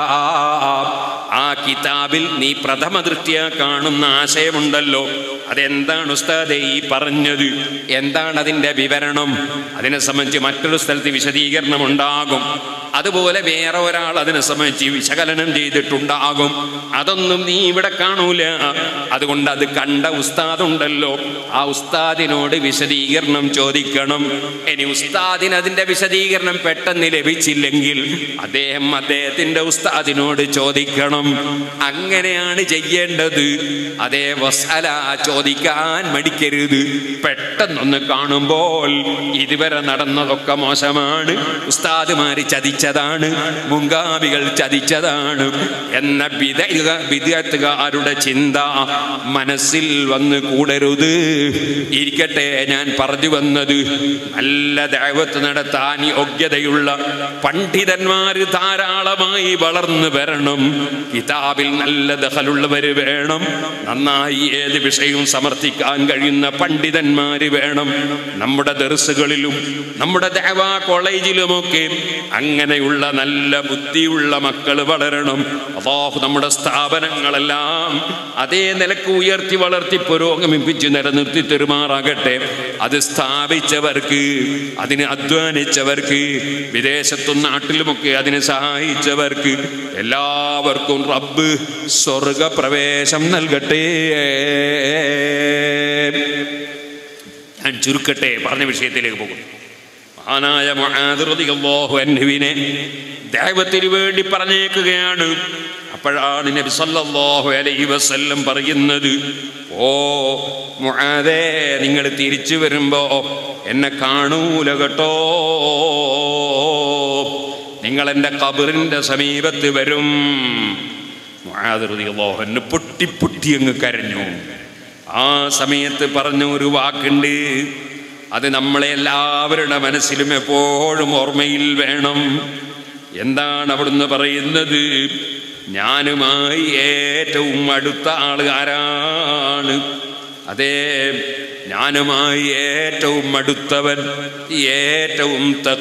ആ കിതാബിൽ നീ പ്രഥമ ദൃഷ്ട്യ കാണുന്ന ആശയമുണ്ടല്ലോ അതെന്താണ് ഉസ്താദെ ഈ പറഞ്ഞത് എന്താണ് അതിൻ്റെ വിവരണം അതിനെ സംബന്ധിച്ച് മറ്റൊരു സ്ഥലത്ത് വിശദീകരണം ഉണ്ടാകും അതുപോലെ വേറെ ഒരാൾ അതിനെ സംബന്ധിച്ച് വിശകലനം ചെയ്തിട്ടുണ്ടാകും അതൊന്നും നീ ഇവിടെ കാണൂല അതുകൊണ്ട് അത് കണ്ട ഉസ്താദുണ്ടല്ലോ ആ ഉസ്താദിനോട് വിശദീകരണം ചോദിക്കണം ഇനി ഉസ്താദിന് അതിന്റെ വിശദീകരണം പെട്ടെന്ന് ലഭിച്ചില്ലെങ്കിൽ അദ്ദേഹം അദ്ദേഹത്തിന്റെ ഉസ്താദിനോട് ചോദിക്കണം അങ്ങനെയാണ് ചെയ്യേണ്ടത് അതേ വസല ചോദിക്കാൻ മടിക്കരുത് പെട്ടെന്നൊന്ന് കാണുമ്പോൾ ഇതുവരെ നടന്നതൊക്കെ മോശമാണ് ഉസ്താദുമാര് ചതിച്ചതാണ് മുങ്കാമികൾ ചതിച്ചതാണ് എന്ന വിദഗ്ധകാരുടെ ചിന്ത മനസ്സിൽ വന്ന് കൂടരുത് ഇരിക്കട്ടെ ഞാൻ പറഞ്ഞു വന്നത് നല്ല ദൈവത്ത് നടത്താൻ യോഗ്യതയുള്ള പണ്ഡിതന്മാർ ധാരാളമായി വളർന്നു വരണം കിതാബിൽ നല്ല ദഹലുള്ളവർ വേണം നന്നായി ഏത് വിഷയവും സമർത്ഥിക്കാൻ കഴിയുന്ന പണ്ഡിതന്മാര് വേണം നമ്മുടെ ദർസുകളിലും നമ്മുടെ ദേവാ കോളേജിലുമൊക്കെ അങ്ങനെയുള്ള നല്ല ബുദ്ധിയുള്ള മക്കൾ വളരണം അള്ളാഹു നമ്മുടെ സ്ഥാപനങ്ങളെല്ലാം അതേ നിലക്ക് ഉയർത്തി വളർത്തി പുരോഗമിപ്പിച്ച് നിലനിർത്തി തെരുമാറാകട്ടെ അത് സ്ഥാപിച്ചവർക്ക് അതിന് അധ്വാനിച്ചവർക്ക് വിദേശത്തും നാട്ടിലുമൊക്കെ അതിന് സഹായിച്ചവർക്ക് എല്ലാവർക്കും റബ്ബ് സ്വർഗപ്രവേശം നൽകട്ടെ ഞാൻ ചുരുക്കട്ടെ പറഞ്ഞ വിഷയത്തിലേക്ക് പോകും മഹാനായ മഹാദുറിനെ ദൈവത്തിന് വേണ്ടി പറഞ്ഞേക്കുകയാണ് അപ്പോഴാണ് നബി സല്ലല്ലാഹു അലൈഹി വസല്ലം പറയുന്നത് ഓ മുആദേ നിങ്ങൾ തിരിച്ചു വരുമ്പോ എന്നെ കാണൂല കേട്ടോ നിങ്ങൾ എൻ്റെ കബറിൻ്റെ സമീപത്ത് വരും മുആദുറിയാഹു പൊട്ടി പൊട്ടി അങ്ങ് കരഞ്ഞു ആ സമയത്ത് പറഞ്ഞ ഒരു വാക്കുണ്ട് അത് നമ്മളെ എല്ലാവരുടെ മനസ്സിലും എപ്പോഴും ഓർമ്മയിൽ വേണം എന്താണ് അവിടുന്ന് പറയുന്നത് ഞാനുമായി ഏറ്റവും അടുത്ത ആൾ ആരാണ് അതേ ഞാനുമായി ഏറ്റവും അടുത്തവൻ ഏറ്റവും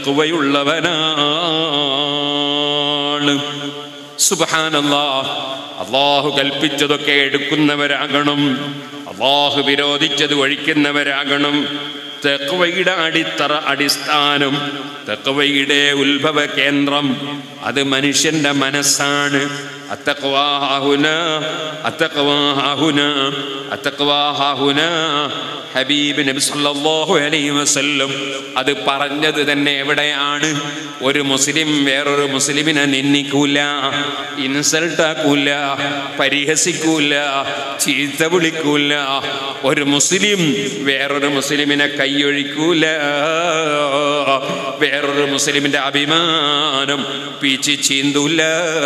തക്കുവയുള്ളവനാണ് സുബാനല്ലാ അള്ളാഹു കൽപ്പിച്ചതൊക്കെ എടുക്കുന്നവരാകണം അള്ളാഹു വിരോധിച്ചത് ഒഴിക്കുന്നവരാകണം തെക്കുവയുടെ അടിത്തറ അടിസ്ഥാനം തെക്കുവയുടെ ഉത്ഭവ കേന്ദ്രം അത് മനുഷ്യന്റെ മനസ്സാണ് അത്തക്വാഹുന അത്തക്വാഹുന അത്തക്വാഹുന ഹബീബ് നബി സല്ലല്ലാഹു അലൈഹി വസല്ലം അത് പറഞ്ഞത് തന്നെ എവിടെയാണ് ഒരു മുസ്ലിം വേറൊരു മുസ്ലിമിനെ നിന്ദിക്കൂല ഇൻസൾട്ട് ആക്കൂല പരിഹസിക്കൂല ചീത്ത വിളിക്കൂല ഒരു മുസ്ലിം വേറൊരു മുസ്ലിമിനെ കൈയൊഴിക്കൂല വേറൊരു മുസ്ലിമിന്റെ അഭിമാനം പീച്ചി ചീന്തൂല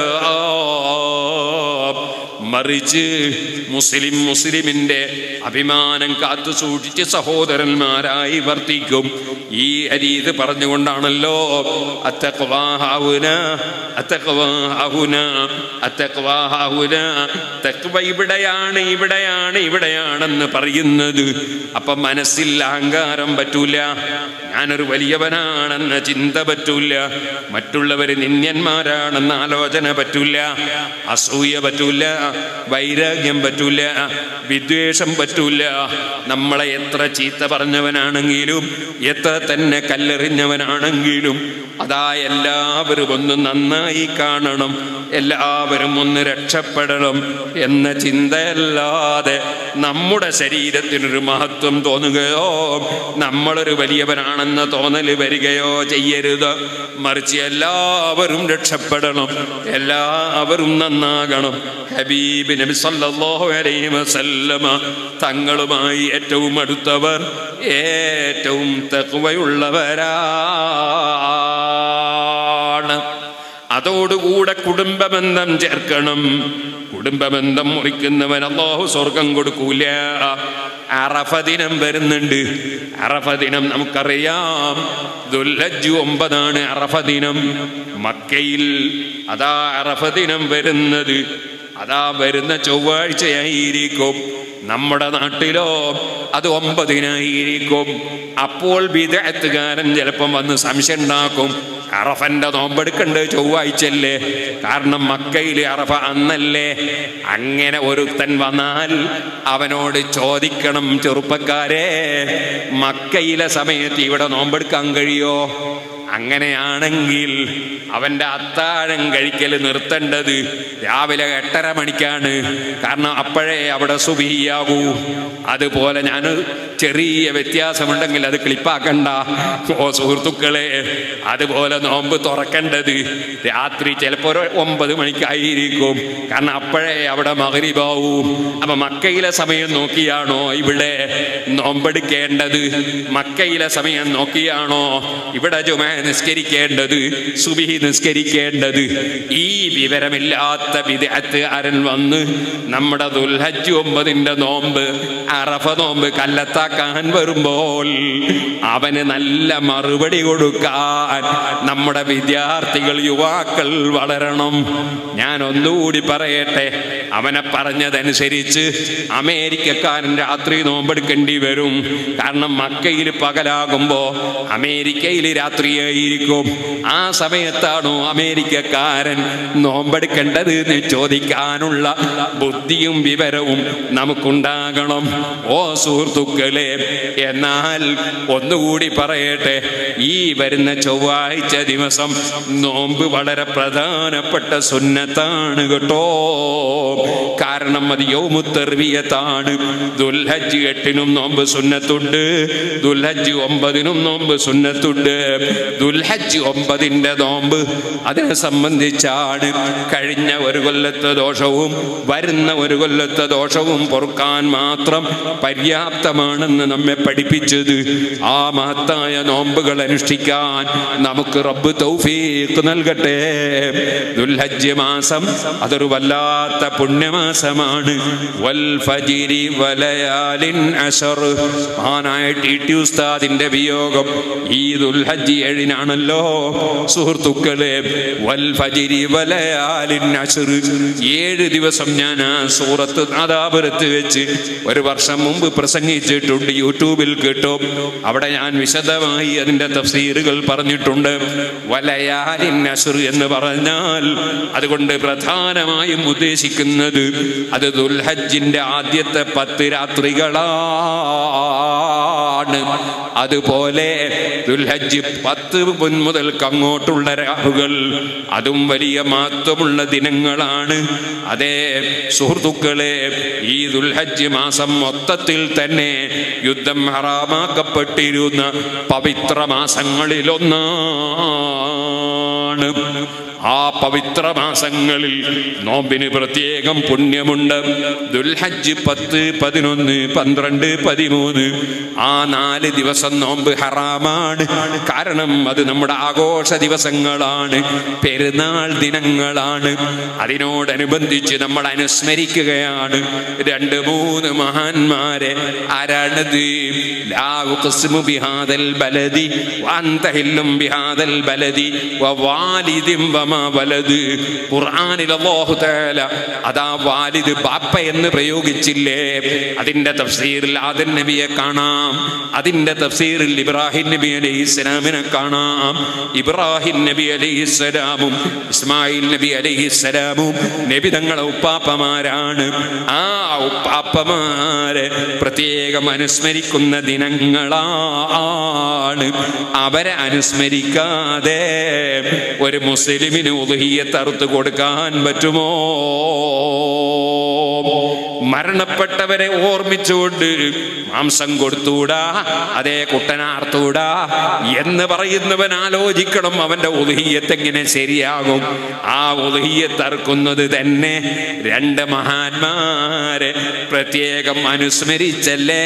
മറിച്ച് മുസ്ലിം മുസ്ലിമിന്റെ അഭിമാനം കാത്തു സൂക്ഷിച്ച് സഹോദരന്മാരായി വർത്തിക്കും ഈ അരീത് പറഞ്ഞുകൊണ്ടാണല്ലോ അത്തക്വാഹാവുന അത്തക്വാഹാവുന അത്തക്വാഹാവുന തക്വ ഇവിടെയാണ് ഇവിടെയാണ് ഇവിടെയാണെന്ന് പറയുന്നത് അപ്പൊ മനസ്സിൽ അഹങ്കാരം പറ്റൂല ഞാനൊരു വലിയവനാണെന്ന ചിന്ത പറ്റൂല മറ്റുള്ളവർ നിന്യന്മാരാണെന്ന ആലോചന പറ്റൂല അസൂയ പറ്റൂല വൈരാഗ്യം പറ്റൂല വിദ്വേഷം പറ്റൂല നമ്മളെ എത്ര ചീത്ത പറഞ്ഞവനാണെങ്കിലും എത്ര തന്നെ കല്ലെറിഞ്ഞവനാണെങ്കിലും അതാ എല്ലാവരും ഒന്ന് നന്നായി കാണണം എല്ലാവരും ഒന്ന് രക്ഷപ്പെടണം എന്ന ചിന്തയല്ലാതെ നമ്മുടെ ശരീരത്തിനൊരു മഹത്വം തോന്നുകയോ നമ്മളൊരു വലിയവനാണെന്ന തോന്നൽ വരികയോ ചെയ്യരുത് മറിച്ച് എല്ലാവരും രക്ഷപ്പെടണം എല്ലാവരും നന്നാകണം ഹബീബ് നബി സല്ലല്ലാഹു അലൈഹി വസല്ലമ തങ്ങളുമായി ഏറ്റവും അടുത്തവർ ഏറ്റവും തഖ്വയുള്ളവരാണ് അതോടുകൂടെ കുടുംബബന്ധം ചേർക്കണം കുടുംബബന്ധം മുറിക്കുന്നവൻ അള്ളാഹു സ്വർഗം കൊടുക്കൂല അറഫ ദിനം വരുന്നുണ്ട് അറഫ ദിനം നമുക്കറിയാം ദുല്ലജ്ജു ഒമ്പതാണ് അറഫ ദിനം മക്കയിൽ അതാ അറഫ ദിനം വരുന്നത് അതാ വരുന്ന ചൊവ്വാഴ്ചയായിരിക്കും നമ്മുടെ നാട്ടിലോ അത് ഒമ്പതിനായിരിക്കും അപ്പോൾ വിദഗ്ധകാരൻ ചിലപ്പം വന്ന് സംശയം ഉണ്ടാക്കും അറഫന്റെ നോമ്പെടുക്കണ്ട് ചൊവ്വാഴ്ചല്ലേ കാരണം മക്കയിൽ അറഫ അന്നല്ലേ അങ്ങനെ ഒരുത്തൻ വന്നാൽ അവനോട് ചോദിക്കണം ചെറുപ്പക്കാരെ മക്കയിലെ സമയത്ത് ഇവിടെ നോമ്പെടുക്കാൻ കഴിയോ അങ്ങനെയാണെങ്കിൽ അവൻ്റെ അത്താഴം കഴിക്കൽ നിർത്തേണ്ടത് രാവിലെ എട്ടര മണിക്കാണ് കാരണം അപ്പോഴേ അവിടെ സുബിയാകൂ അതുപോലെ ഞാൻ ചെറിയ വ്യത്യാസമുണ്ടെങ്കിൽ അത് ക്ലിപ്പാക്കണ്ട ഓ സുഹൃത്തുക്കളെ അതുപോലെ നോമ്പ് തുറക്കേണ്ടത് രാത്രി ചിലപ്പോൾ ഒരു ഒമ്പത് മണിക്കായിരിക്കും കാരണം അപ്പോഴേ അവിടെ മകരിബാവും അപ്പൊ മക്കയിലെ സമയം നോക്കിയാണോ ഇവിടെ നോമ്പെടുക്കേണ്ടത് മക്കയിലെ സമയം നോക്കിയാണോ ഇവിടെ ജുമ നിസ്കരിക്കേണ്ടത് സുബിഹി നിസ്കരിക്കേണ്ടത് ഈ വിവരമില്ലാത്ത വിദഗ്ധ അരൻ വന്ന് നമ്മുടെ ദുൽഹജ്ജ് ഒമ്പതിന്റെ നോമ്പ് അറഫ നോമ്പ് കല്ലത്താക്കാൻ വരുമ്പോൾ അവന് നല്ല മറുപടി കൊടുക്കാൻ നമ്മുടെ വിദ്യാർത്ഥികൾ യുവാക്കൾ വളരണം ഞാൻ ഒന്നുകൂടി പറയട്ടെ അവനെ പറഞ്ഞതനുസരിച്ച് അമേരിക്കക്കാരൻ രാത്രി നോമ്പെടുക്കേണ്ടി വരും കാരണം മക്കയിൽ പകലാകുമ്പോ അമേരിക്കയിൽ രാത്രിയായിരിക്കും ആ സമയത്താണോ അമേരിക്കക്കാരൻ നോമ്പെടുക്കേണ്ടത് എന്ന് ചോദിക്കാനുള്ള ബുദ്ധിയും വിവരവും നമുക്കുണ്ടാകണം ഓ സുഹൃത്തുക്കളെ എന്നാൽ ഒന്നുകൂടി പറയട്ടെ ഈ വരുന്ന ചൊവ്വാഴ്ച ദിവസം നോമ്പ് വളരെ പ്രധാനപ്പെട്ട സുന്നത്താണ് കേട്ടോ കാരണം അത് യൗമുത്തെർവിയത്താണ് ദുൽഹജ്ജ് എട്ടിനും നോമ്പ് സുന്നത്തുണ്ട് ദുൽഹജ്ജ് ഒമ്പതിനും നോമ്പ് സുന്നത്തുണ്ട് ദുൽഹജ്ജ് ഒമ്പതിന്റെ നോമ്പ് അതിനെ സംബന്ധിച്ചാണ് കഴിഞ്ഞ ഒരു കൊല്ലത്തെ ദോഷവും വരുന്ന ഒരു കൊല്ലത്തെ ദോഷവും പൊറുക്കാൻ മാത്രം പര്യാപ്തമാണെന്ന് നമ്മെ പഠിപ്പിച്ചത് ആ മഹത്തായ നോമ്പുകൾ അനുഷ്ഠിക്കാൻ നമുക്ക് റബ്ബ് തൗഫീഖ് നൽകട്ടെ ദുൽഹജ്ജ് മാസം അതൊരു വല്ലാത്ത പുണ്യമാസമാണ് വൽ ഫജിരി വലയാലിൻ അശർ മഹാനായ ടി ടി ഉസ്താദിന്റെ വിയോഗം ഈ ദുൽഹജ്ജ് ഏഴിനാണല്ലോ സുഹൃത്തുക്കളെ വൽ ഫജിരി വലയാലിൻ അശർ ഏഴ് ദിവസം ഞാൻ ആ സൂറത്ത് നാദാപുരത്ത് വെച്ച് ഒരു വർഷം മുമ്പ് പ്രസംഗിച്ചിട്ടുണ്ട് യൂട്യൂബിൽ കിട്ടും അവിടെ ഞാൻ വിശദമായി അതിന്റെ തഫ്സീറുകൾ പറഞ്ഞിട്ടുണ്ട് വലയാലിൻ അശർ എന്ന് പറഞ്ഞാൽ അതുകൊണ്ട് പ്രധാനമായും ഉദ്ദേശിക്കുന്നത് അത് ദുൽഹജ്ജിന്റെ ആദ്യത്തെ പത്ത് രാത്രികളാണ് അതുപോലെ ദുൽഹജ്ജ് പത്ത് മുൻ മുതൽക്ക് അങ്ങോട്ടുള്ള രാവുകൾ അതും വലിയ മഹത്വമുള്ള ദിനങ്ങളാണ് അതേ സുഹൃത്തുക്കളെ ഈ ദുൽഹജ്ജ് മാസം മൊത്തത്തിൽ തന്നെ യുദ്ധം ഹറാമാക്കപ്പെട്ടിരുന്ന പവിത്ര മാസങ്ങളിലൊന്നാണ് ആ പവിത്ര മാസങ്ങളിൽ നോമ്പിന് പ്രത്യേകം പുണ്യമുണ്ട് ദുൽഹജ്ജ് പത്ത് പതിനൊന്ന് പന്ത്രണ്ട് പതിമൂന്ന് ആ നാല് ദിവസം നോമ്പ് ഹറാമാണ് കാരണം അത് നമ്മുടെ ആഘോഷ ദിവസങ്ങളാണ് പെരുന്നാൾ ദിനങ്ങളാണ് അതിനോടനുബന്ധിച്ച് നമ്മൾ അനുസ്മരിക്കുകയാണ് രണ്ട് മൂന്ന് മഹാന്മാരെ ആരാണത് ലാ ഉഖ്സിമു ബിഹാദൽ ബലദി വഅന്ത ഹില്ലും ബിഹാദൽ ബലദി വവാലിദിൻ വമാ ഇന്നമാ വലത് ഖുർആനിൽ അല്ലാഹു തആല അതാ വാലിദ് ബാപ്പ എന്ന് പ്രയോഗിച്ചില്ലേ അതിന്റെ തഫ്സീറിൽ ആദൻ നബിയെ കാണാം അതിന്റെ തഫ്സീറിൽ ഇബ്രാഹിം നബി അലൈഹി സ്വലാമിനെ കാണാം ഇബ്രാഹിം നബി അലൈഹി സ്വലാമും ഇസ്മായിൽ നബി അലൈഹി സ്വലാമും നബി തങ്ങളെ ഉപ്പാപ്പമാരാണ് ആ ഉപ്പാപ്പമാരെ പ്രത്യേകം അനുസ്മരിക്കുന്ന ദിനങ്ങളാണ് അവരെ അനുസ്മരിക്കാതെ ഒരു മുസ്ലിമിന് ഉദഹിയത്ത് അറുത്ത് കൊടുക്കാൻ പറ്റുമോ മരണപ്പെട്ടവരെ ഓർമ്മിച്ചുകൊണ്ട് മാംസം കൊടുത്തൂടാ അതേ കുട്ടനാർത്തൂടാ എന്ന് പറയുന്നവൻ ആലോചിക്കണം അവന്റെ ഉദഹിയത്ത് എങ്ങനെ ശരിയാകും ആ ഉദഹിയത്ത് അറുക്കുന്നത് തന്നെ രണ്ട് മഹാന്മാരെ പ്രത്യേകം അനുസ്മരിച്ചല്ലേ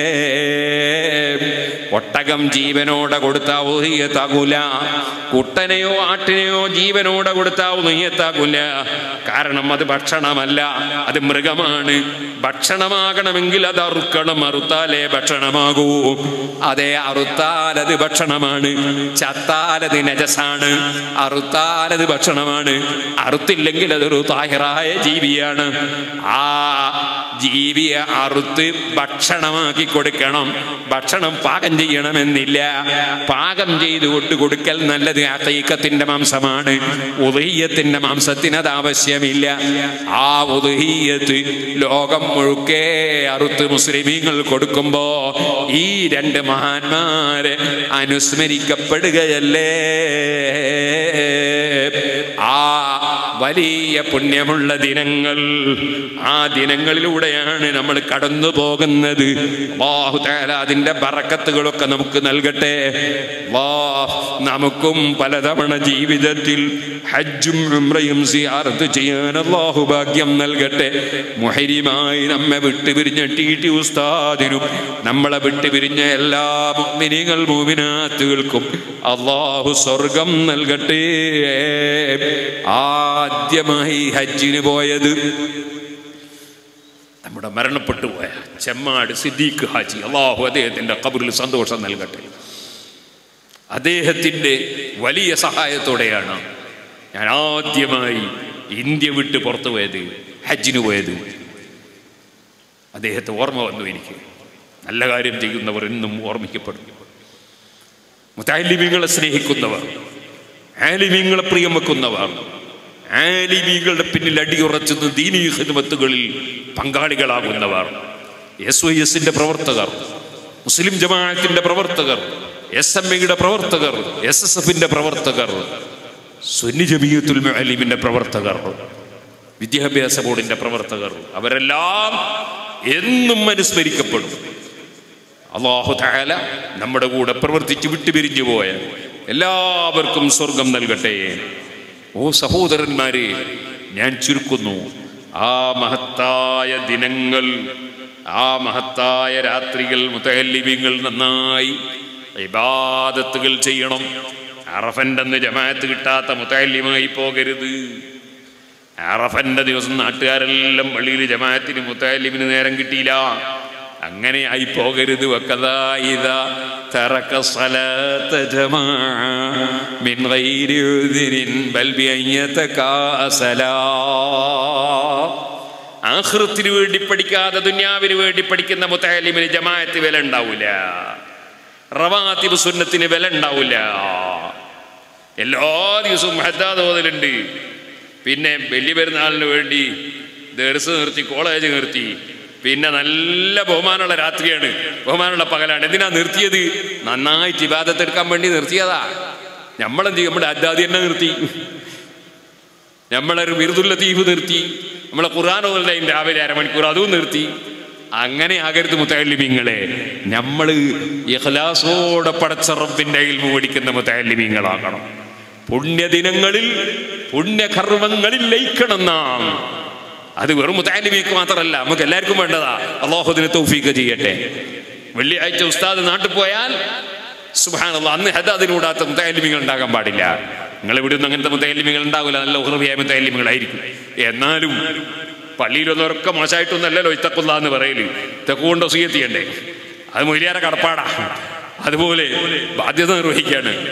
ഒട്ടകം ജീവനോടെ കൊടുത്ത ഉദഹിയത്താകൂല കുട്ടനെയോ ആട്ടിനെയോ ജീവനോടെ കൊടുത്ത ഉദഹിയത്താകൂല കാരണം അത് ഭക്ഷണമല്ല അത് മൃഗമാണ് ഭക്ഷണമാകണമെങ്കിൽ അത് അറുക്കണം അറുത്താലേ ഭക്ഷണമാകൂ അതെ അറുത്താൽ അത് ഭക്ഷണമാണ് ചത്താൽ അത് നജസാണ് അറുത്താൽ അത് ഭക്ഷണമാണ് അറുത്തില്ലെങ്കിൽ അതൊരു താഹിറായ ജീവിയാണ് ആ ജീവിയെ അറുത്ത് ഭക്ഷണമാക്കി കൊടുക്കണം ഭക്ഷണം പാകം ചെയ്യണമെന്നില്ല പാകം ചെയ്ത് കൊണ്ടു കൊടുക്കൽ നല്ലത് അത്തൈക്കത്തിന്റെ മാംസമാണ് ഉദഹീയത്തിന്റെ മാംസത്തിന് അത് ആവശ്യമില്ല ആ ഉദഹീയത്ത് ലോകം മുഴുക്കെ അറുത്ത് മുസ്ലിമീങ്ങൾ കൊടുക്കുമ്പോ ഈ രണ്ട് മഹാന്മാരെ അനുസ്മരിക്കപ്പെടുകയല്ലേ ആ വലിയ പുണ്യമുള്ള ദിനങ്ങൾ ആ ദിനങ്ങളിലൂടെയാണ് നമ്മൾ കടന്നു പോകുന്നത് അല്ലാഹു തആല അതിന്റെ ബറക്കത്തുകളൊക്കെ നമുക്ക് നൽകട്ടെ അല്ലാഹ് നമുക്കും പലതവണ ജീവിതത്തിൽ ഹജ്ജും ഉംറയും സിയാറത്ത് ചെയ്യാൻ അല്ലാഹു ഭാഗ്യം നൽകട്ടെ മുഹരിമായി നമ്മെ വിട്ടുപിരിഞ്ഞ ടി ടി ഉസ്താദിനും നമ്മളെ വിട്ടുപിരിഞ്ഞ എല്ലാ മുഅ്മിനീങ്ങൾ മൂമിനാത്തുകൾക്കും അള്ളാഹു സ്വർഗം നൽകട്ടെ ആദ്യമായി ഹജ്ജിന് പോയത് നമ്മുടെ മരണപ്പെട്ടു പോയ ചെമ്മാട് സിദ്ദീഖ് ഹാജി അള്ളാഹു അദ്ദേഹത്തിന്റെ കബറിൽ സന്തോഷം നൽകട്ടെ അദ്ദേഹത്തിന്റെ വലിയ സഹായത്തോടെയാണ് ഞാൻ ആദ്യമായി ഇന്ത്യ വിട്ട് പുറത്തു പോയത് ഹജ്ജിന് പോയത് അദ്ദേഹത്തെ ഓർമ്മ വന്നു എനിക്ക് നല്ല കാര്യം ചെയ്യുന്നവർ എന്നും ഓർമ്മിക്കപ്പെടും മുത്താലിമീങ്ങളെ സ്നേഹിക്കുന്നവർ ആലിമീങ്ങളെ പ്രിയം വെക്കുന്നവർ ആലിമീങ്ങളുടെ പിന്നിൽ അടിയുറച്ചുന്ന ദീനീ ഹിദ്മത്തുകളിൽ പങ്കാളികളാകുന്നവർ എസ് വൈ എസിന്റെ പ്രവർത്തകർ മുസ്ലിം ജമാഅത്തിന്റെ പ്രവർത്തകർ എസ് എം എയുടെ പ്രവർത്തകർ എസ് എസ് എഫിന്റെ പ്രവർത്തകർ സുന്നി ജമീയത്തുൽ മുഅല്ലിമിന്റെ പ്രവർത്തകർ വിദ്യാഭ്യാസ ബോർഡിന്റെ പ്രവർത്തകർ അവരെല്ലാം എന്നും അനുസ്മരിക്കപ്പെടും അള്ളാഹു താല നമ്മുടെ കൂടെ പ്രവർത്തിച്ച് വിട്ടുപിരിഞ്ഞു പോയ എല്ലാവർക്കും സ്വർഗം നൽകട്ടെ ഓ സഹോദരന്മാരെ ഞാൻ ചുരുക്കുന്നു ആ മഹത്തായ ദിനങ്ങൾ ആ മഹത്തായ രാത്രികൾ മുത്തല്ലിബിങ്ങൾ നന്നായി ഇബാദത്തുകൾ ചെയ്യണം അറഫൻ്റെ അന്ന് ജമാഅത്ത് കിട്ടാത്ത മുത്തല്ലിമായി പോകരുത് അറഫന്റെ ദിവസം നാട്ടുകാരെല്ലാം പള്ളിയിൽ ജമാഅത്തിന് മുത്തല്ലിമിന് നേരം കിട്ടിയില്ല അങ്ങനെ ആയി പോകരുത് വക്കതാ ഇതാ തറക്ക സ്വലാത്ത ജമാഅ മിൻ ഗൈരി ഉദ്രിൻ ബൽ ബിഅയ്യതകാസലാ ആഖിറത്തിന് വേണ്ടി പഠിക്കാതെ ദുന്യാവിന് വേണ്ടി പഠിക്കുന്ന മുത്തലിമിന് ജമാഅത്ത് വില ഉണ്ടാവില്ല റവാത്തിബ് സുന്നത്തിന് വില ഉണ്ടാവില്ല എല്ലാ ദിവസവും ഹദ്ദാദ് ഓതലുണ്ട് പിന്നെ വലിയ പെരുന്നാളിന് വേണ്ടി ദർസ് നിർത്തി കോളേജ് നിർത്തി പിന്നെ നല്ല ബഹുമാനമുള്ള രാത്രിയാണ് ബഹുമാനമുള്ള പകലാണ് എന്തിനാ നിർത്തിയത് നന്നായിട്ട് ഇബാദത്ത് എടുക്കാൻ വേണ്ടി നിർത്തിയതാ നമ്മളെന്ത് ചെയ്യും നമ്മുടെ അദ്ദാദി തന്നെ നിർത്തി നമ്മളൊരു മിർദുല്ല തീവ് നിർത്തി നമ്മളെ ഖുർആൻ ഓതലൈൻ രാവിലെ അരമണിക്കൂർ അതും നിർത്തി അങ്ങനെ ആകരുത് മുത്തല്ലിമീങ്ങളെ നമ്മൾ ഇഖ്ലാസോടെ പടച്ച റബ്ബിന്റെ ഇൽമു പഠിക്കുന്ന മുത്തല്ലിമീങ്ങളാകണം പുണ്യദിനങ്ങളിൽ പുണ്യകർമ്മങ്ങളിൽ ലയിക്കണം നാം അത് വെറും മുത്താലിമിക്ക് മാത്രമല്ല നമുക്ക് എല്ലാവർക്കും വേണ്ടതാ അള്ളാഹുദിനെ തൗഫീഖ് ചെയ്യട്ടെ വെള്ളിയാഴ്ച ഉസ്താദ് നാട്ടിൽ പോയാൽ സുബാനുള്ള അന്ന് ഹദാദിനൂടാത്ത മുത്താലിമികൾ ഉണ്ടാകാൻ പാടില്ല നിങ്ങൾ ഇവിടെ ഒന്നും അങ്ങനത്തെ മുത്താലിമികൾ ഉണ്ടാവില്ല നല്ല ഉറവിയായ മുത്താലിമികളായിരിക്കും എന്നാലും പള്ളിയിലൊന്നൊക്കെ മോശമായിട്ടൊന്നല്ലല്ലോ ഇത്തക്കുള്ള എന്ന് പറയല് തെക്കുകൊണ്ട് ഒസിയത്ത് ചെയ്യണ്ടേ അത് മൊയിലിയാരെ കടപ്പാടാ അതുപോലെ ബാധ്യത നിർവഹിക്കാണ്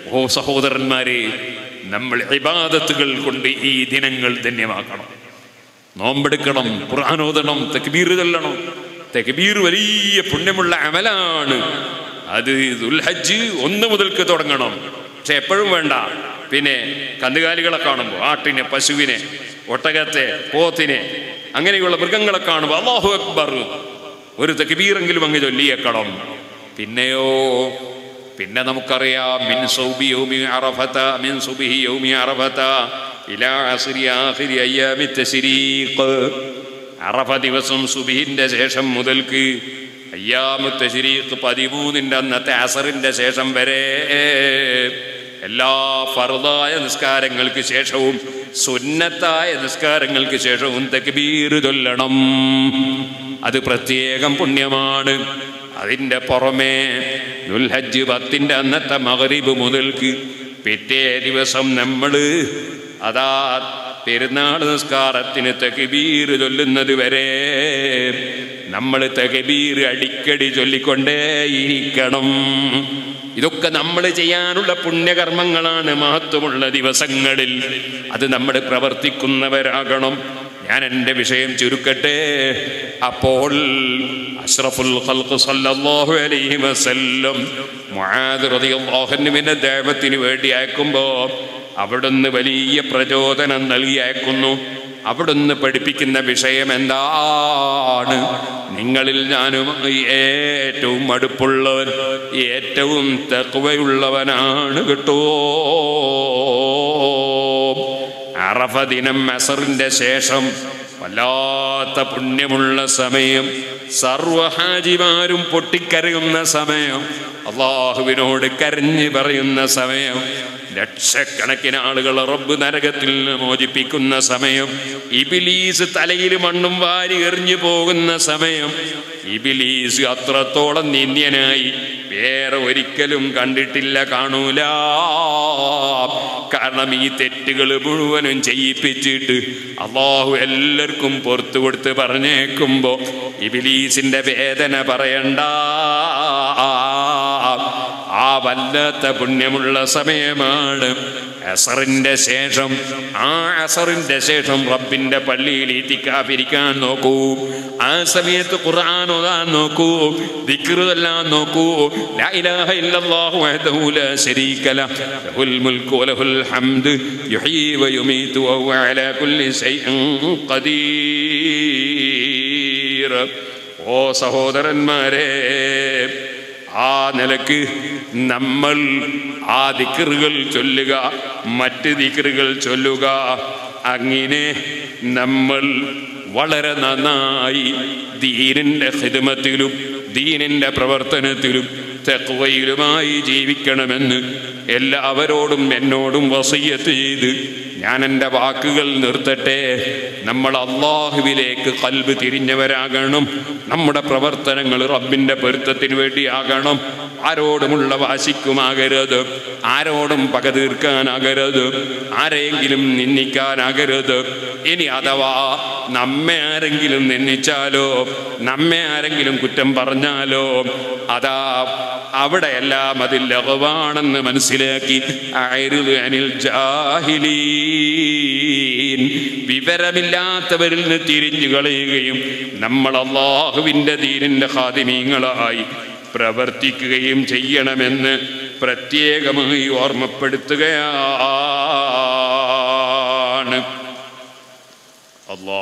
ഓ സഹോദരന്മാരെ നമ്മൾ ഇബാദത്തുകൾ കൊണ്ട് ഈ ദിനങ്ങൾ ധന്യമാക്കണം നോമ്പെടുക്കണം ഖുർആാനോദണം തക്ബീർ ചൊല്ലണം തക്ബീർ വലിയ പുണ്യമുള്ള അമലാണ് അത് ദുൽഹജ്ജ് ഒന്ന് മുതൽക്ക് തുടങ്ങണം പക്ഷെ എപ്പോഴും വേണ്ട പിന്നെ കന്നുകാലികളെ കാണുമ്പോൾ ആട്ടിനെ പശുവിനെ ഒട്ടകത്തെ പോത്തിനെ അങ്ങനെയുള്ള മൃഗങ്ങളെ കാണുമ്പോൾ അള്ളാഹു അക്ബർ ഒരു തക്ബീറെങ്കിലും അങ്ങ് ചൊല്ലിയേക്കണം പിന്നെയോ പിന്നെ നമുക്കറിയാം മിൻ സൗബി യൗമി അറഫത മിൻ സുബിഹി യൗമി അറഫത ഇലാ അസ്രി ആഖിരി അയ്യാമി തശ്രീഖ് അറഫ ദിവസം സുബിഹിന്റെ ശേഷം മുതൽക്ക് അയ്യാമു തശ്രീഖ് പതിമൂന്നിന്റെ അന്നത്തെ അസറിന്റെ ശേഷം വരെ എല്ലാ ഫറുദായ നിസ്കാരങ്ങൾക്ക് ശേഷവും സുന്നത്തായ നിസ്കാരങ്ങൾക്ക് ശേഷവും തക്ബീർ ചൊല്ലണം അത് പ്രത്യേകം പുണ്യമാണ് അതിൻ്റെ പുറമേ ദുൽഹജ്ജ് പത്തിൻ്റെ അന്നത്തെ മകരിബ് മുതൽക്ക് പിറ്റേ ദിവസം നമ്മൾ അതാ പെരുന്നാൾ നിസ്കാരത്തിന് തകബീർ ചൊല്ലുന്നത് വരെ നമ്മൾ തകബീർ അടിക്കടി ചൊല്ലിക്കൊണ്ടേയിരിക്കണം ഇതൊക്കെ നമ്മൾ ചെയ്യാനുള്ള പുണ്യകർമ്മങ്ങളാണ് മഹത്വമുള്ള ദിവസങ്ങളിൽ അത് നമ്മൾ പ്രവർത്തിക്കുന്നവരാകണം ഞാൻ എൻ്റെ വിഷയം ചുരുക്കട്ടെ അപ്പോൾ അഷ്റഫുൽ ഖൽഖ് സല്ലല്ലാഹു അലൈഹി വസല്ലം മുആദ് റളിയല്ലാഹു അൻഹുവിനെ ദൈവത്തിന് വേണ്ടി അയക്കുമ്പോൾ അവിടുന്ന് വലിയ പ്രചോദനം നൽകി അയക്കുന്നു അവിടുന്ന് പഠിപ്പിക്കുന്ന വിഷയം എന്താണ് നിങ്ങളിൽ ഞാനും ഏറ്റവും അടുപ്പുള്ളവൻ ഏറ്റവും തക്വയുള്ളവനാണ് കേട്ടോ അറഫ ദിനം അസറിന്റെ ശേഷം വല്ലാത്ത പുണ്യമുള്ള സമയം സർവഹാജിമാരും പൊട്ടിക്കരയുന്ന സമയം അള്ളാഹുവിനോട് കരഞ്ഞു പറയുന്ന സമയം ലക്ഷക്കണക്കിന് ആളുകൾ റബ്ബ് നരകത്തിൽ നിന്ന് മോചിപ്പിക്കുന്ന സമയം ഇബിലീസ് തലയിൽ മണ്ണും വാരി എറിഞ്ഞു പോകുന്ന സമയം ഇബിലീസ് അത്രത്തോളം നിന്ദ്യനായി വേറെ ഒരിക്കലും കണ്ടിട്ടില്ല കാണൂല കാരണം ഈ തെറ്റുകൾ മുഴുവനും ചെയ്യിപ്പിച്ചിട്ട് അള്ളാഹു എല്ലാവർക്കും പുറത്തു കൊടുത്ത് പറഞ്ഞേക്കുമ്പോ ഇബിലീസിന്റെ വേദന പറയണ്ട ആ വല്ലാത്ത പുണ്യമുള്ള സമയമാണ് അസറിന്റെ ശേഷം ആ അസറിന്റെ ശേഷം റബ്ബിന്റെ പള്ളിയിൽ ഇത്തിക്കാതിരിക്കാൻ നോക്കൂ ആ സമയത്ത് ഖുർആൻ ഓതാൻ നോക്കൂ ദിക്റ് ചൊല്ലാൻ നോക്കൂ ലാ ഇലാഹ ഇല്ലല്ലാഹു വഹ്ദഹു ലാ ശരീക ലഹ് ലഹുൽ മുൽക്കു വലഹുൽ ഹംദ് യുഹ്യി വയുമീതു വഹുവ അലാ കുല്ലി ശൈഇൻ ഖദീർ ഓ സഹോദരന്മാരെ ആ നിലക്ക് നമ്മൾ ആ ദിക്കറുകൾ ചൊല്ലുക മറ്റ് ദിക്കറുകൾ ചൊല്ലുക അങ്ങനെ നമ്മൾ വളരെ നന്നായി ദീനിൻ്റെ ഹിതമത്തിലും ദീനിൻ്റെ പ്രവർത്തനത്തിലും തെക്കുവയിലുമായി ജീവിക്കണമെന്ന് എല്ലാവരോടും എന്നോടും വസയ്യത്ത് ചെയ്ത് ഞാൻ എൻ്റെ വാക്കുകൾ നിർത്തട്ടെ നമ്മൾ അള്ളാഹുവിലേക്ക് കൽബ് തിരിഞ്ഞവരാകണം നമ്മുടെ പ്രവർത്തനങ്ങൾ റബ്ബിൻ്റെ പൊരുത്തത്തിന് വേണ്ടിയാകണം ആരോടുമുള്ള വാശിക്കുമാകരുത് ആരോടും പക തീർക്കാനാകരുത് ആരെങ്കിലും നിന്ദിക്കാനാകരുത് ഇനി അഥവാ നമ്മെ ആരെങ്കിലും നിന്ദിച്ചാലോ നമ്മെ ആരെങ്കിലും കുറ്റം പറഞ്ഞാലോ അതാ അവിടെയെല്ലാം അതിൽ ലഘുവാണെന്ന് മനസ്സിലാക്കി ആയിരുന്നു അനിൽ ജാഹിലീൻ വിവരമില്ലാത്തവരിൽ നിന്ന് തിരിഞ്ഞു കളയുകയും നമ്മൾ അള്ളാഹുവിൻ്റെ ദീനിൻ്റെ ഹാദിമീങ്ങളായി പ്രവർത്തിക്കുകയും ചെയ്യണമെന്ന് പ്രത്യേകമായി ഓർമ്മപ്പെടുത്തുകയാണ് അല്ലാ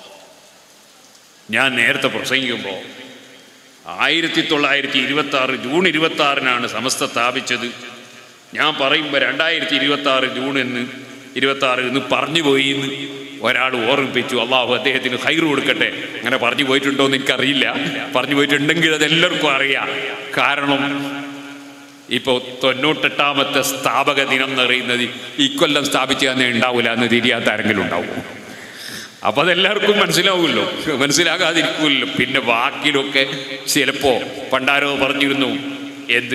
ഞാൻ നേരത്തെ പ്രസംഗിക്കുമ്പോൾ ആയിരത്തി തൊള്ളായിരത്തി ഇരുപത്തി ആറ് ജൂൺ ഇരുപത്തി ആറിനാണ് സമസ്ത സ്ഥാപിച്ചത് ഞാൻ പറയുമ്പോൾ രണ്ടായിരത്തി ഇരുപത്തി ആറ് ജൂൺ എന്ന് ഇരുപത്തി ആറ് എന്ന് പറഞ്ഞു പോയി എന്ന് ഒരാൾ ഓർമ്മിപ്പിച്ചു അള്ളാഹു അദ്ദേഹത്തിന് ഹൈർ കൊടുക്കട്ടെ അങ്ങനെ പറഞ്ഞു പോയിട്ടുണ്ടോ എന്ന് എനിക്കറിയില്ല പറഞ്ഞു പോയിട്ടുണ്ടെങ്കിൽ അതെല്ലാവർക്കും അറിയാം കാരണം ഇപ്പോൾ തൊണ്ണൂറ്റെട്ടാമത്തെ സ്ഥാപക ദിനം എന്ന് പറയുന്നത് ഇക്കൊല്ലം സ്ഥാപിച്ചു തന്നെ ഉണ്ടാവില്ല എന്ന് തിരിയാത്ത ആരെങ്കിലും ഉണ്ടാവും അപ്പൊ അതെല്ലാവർക്കും മനസ്സിലാവുമല്ലോ മനസ്സിലാകാതിരിക്കുമല്ലോ പിന്നെ വാക്കിലൊക്കെ ചിലപ്പോ പണ്ടാരോ പറഞ്ഞിരുന്നു എന്ത്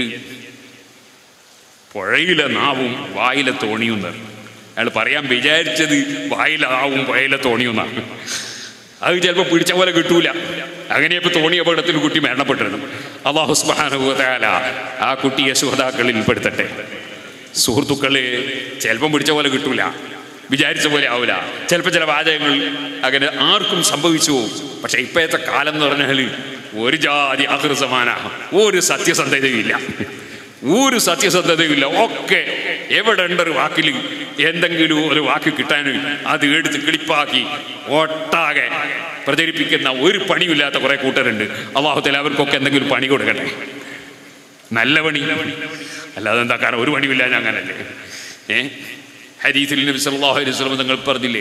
പുഴയിലെ നാവും വായിലെ തോണിയും എന്ന് അയാൾ പറയാൻ വിചാരിച്ചത് വായിലെ നാവും പുഴയിലെ തോണിയും എന്നാണ് അത് ചിലപ്പോൾ പിടിച്ച പോലെ കിട്ടൂല അങ്ങനെ ഇപ്പൊ തോണി അപകടത്തിൽ കുട്ടി മരണപ്പെട്ടിരുന്നു അള്ളാഹു സുബ്ഹാനഹു വ തആല ആ കുട്ടിയെ സുഹതാക്കളിൽ പെടുത്തട്ടെ സുഹൃത്തുക്കളെ ചിലപ്പം പിടിച്ച പോലെ കിട്ടൂല വിചാരിച്ച പോലെ ആവില്ല ചിലപ്പോൾ ചില വാചകങ്ങൾ അങ്ങനെ ആർക്കും സംഭവിച്ചു പോകും പക്ഷെ ഇപ്പോഴത്തെ കാലം എന്ന് പറഞ്ഞാൽ ഒരു ജാതി അകൃസമാന ഒരു സത്യസന്ധതയുമില്ല ഒരു സത്യസന്ധതയുമില്ല ഒക്കെ എവിടെ ഉണ്ടൊരു വാക്കിൽ എന്തെങ്കിലും ഒരു വാക്ക് കിട്ടാൻ അത് എടുത്ത് കിളിപ്പാക്കി ഒട്ടാകെ പ്രചരിപ്പിക്കുന്ന ഒരു പണിയില്ലാത്ത കുറെ കൂട്ടരുണ്ട് അള്ളാഹുത്തല അവർക്കൊക്കെ എന്തെങ്കിലും പണി കൊടുക്കട്ടെ നല്ല പണി അല്ലാതെ എന്താ കാരണം ഒരു പണിയില്ല ഞാൻ അങ്ങനല്ലേ ഏ ഹരീത്തിൽ നബി സല്ലല്ലാഹു അലൈഹി വസല്ലം തങ്ങൾ പറഞ്ഞില്ലേ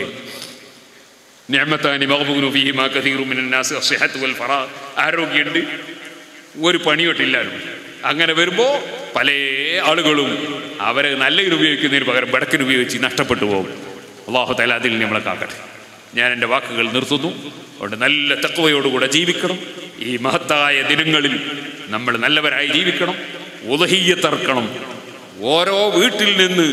നിഅമത്താനി മഗ്ബൂനു ഫീഹിമാ കസീറു മിനൻ നാസ് അസ്സിഹത്ത് വൽ ഫറാ ആരോഗ്യമുണ്ട് ഒരു പണിയൊട്ടില്ലാലും അങ്ങനെ വരുമ്പോൾ പല ആളുകളും അവരെ നല്ലതിന് ഉപയോഗിക്കുന്നതിന് പകരം ബടക്കിന് ഉപയോഗിച്ച് നഷ്ടപ്പെട്ടു പോകും അള്ളാഹു തല അതിൽ നമ്മളെ കാക്കട്ടെ ഞാൻ എൻ്റെ വാക്കുകൾ നിർത്തുന്നു അതുകൊണ്ട് നല്ല തത്വയോടുകൂടെ ജീവിക്കണം ഈ മഹത്തായ ദിനങ്ങളിൽ നമ്മൾ നല്ലവരായി ജീവിക്കണം ഉദഹീയത്തർക്കണം ഓരോ വീട്ടിൽ നിന്ന്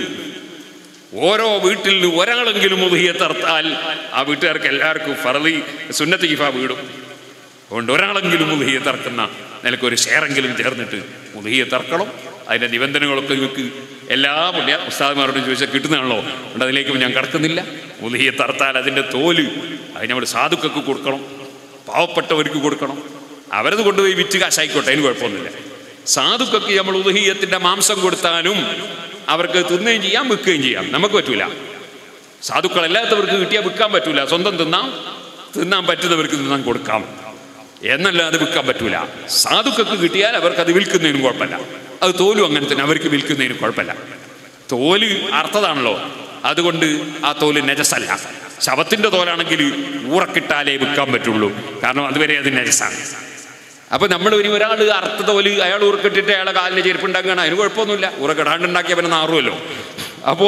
ഓരോ വീട്ടിൽ നിന്ന് ഒരാളെങ്കിലും ഉദഹിയത്തർത്താൽ ആ വീട്ടുകാർക്ക് എല്ലാവർക്കും ഫറലി സുന്നത്ത് കിഫ വീടും അതുകൊണ്ട് ഒരാളെങ്കിലും ഉദഹിയെ തറക്കുന്ന നിനക്ക് ഒരു ഷെയറെങ്കിലും ചേർന്നിട്ട് ഉദഹിയെ തറക്കണം അതിൻ്റെ നിബന്ധനകളൊക്കെ നിങ്ങൾക്ക് എല്ലാ പുണ്യ ഉസ്താദ്മാരോടും ചോദിച്ചാൽ കിട്ടുന്നതാണല്ലോ അതുകൊണ്ട് അതിലേക്ക് ഞാൻ കടക്കുന്നില്ല ഉദഹിയെ തറത്താൽ അതിൻ്റെ തോല് അത് നമ്മൾ സാധുക്കൾക്ക് കൊടുക്കണം പാവപ്പെട്ടവർക്ക് കൊടുക്കണം അവരത് കൊണ്ടുപോയി വിറ്റ് കാശായിക്കോട്ടെ അതിന് കുഴപ്പമൊന്നുമില്ല സാധുക്കൾക്ക് നമ്മൾ ഉദഹീയത്തിൻ്റെ മാംസം കൊടുത്താലും അവർക്ക് തിന്നുകയും ചെയ്യാം വിൽക്കുകയും ചെയ്യാം നമുക്ക് പറ്റൂല സാധുക്കളല്ലാത്തവർക്ക് കിട്ടിയാൽ വിൽക്കാൻ പറ്റൂല സ്വന്തം തിന്നാം തിന്നാൻ പറ്റുന്നവർക്ക് തിന്നാൻ കൊടുക്കാം എന്നല്ലാതെ വിൽക്കാൻ പറ്റൂല സാധുക്കൾക്ക് കിട്ടിയാൽ അവർക്ക് അത് വിൽക്കുന്നതിനും കുഴപ്പമില്ല അത് തോലും അങ്ങനെ തന്നെ അവർക്ക് വിൽക്കുന്നതിനും കുഴപ്പമില്ല തോല് അർത്ഥതാണല്ലോ അതുകൊണ്ട് ആ തോല് നജസല്ല ശവത്തിന്റെ തോലാണെങ്കിൽ ഊറക്കിട്ടാലേ വിൽക്കാൻ പറ്റുള്ളൂ കാരണം അതുവരെ അത് നജസാണ് അപ്പൊ നമ്മൾ ഇനി ഒരാൾ അർത്ഥ തോല് അയാൾ ഊറക്കിട്ടിട്ട് അയാളെ കാലിന് ചെരുപ്പുണ്ടാക്കുകയാണ് അതിന് കുഴപ്പമൊന്നുമില്ല ഊറക്കിടാണ്ടുണ്ടാക്കിയ അവനെ നാറുമല്ലോ അപ്പോ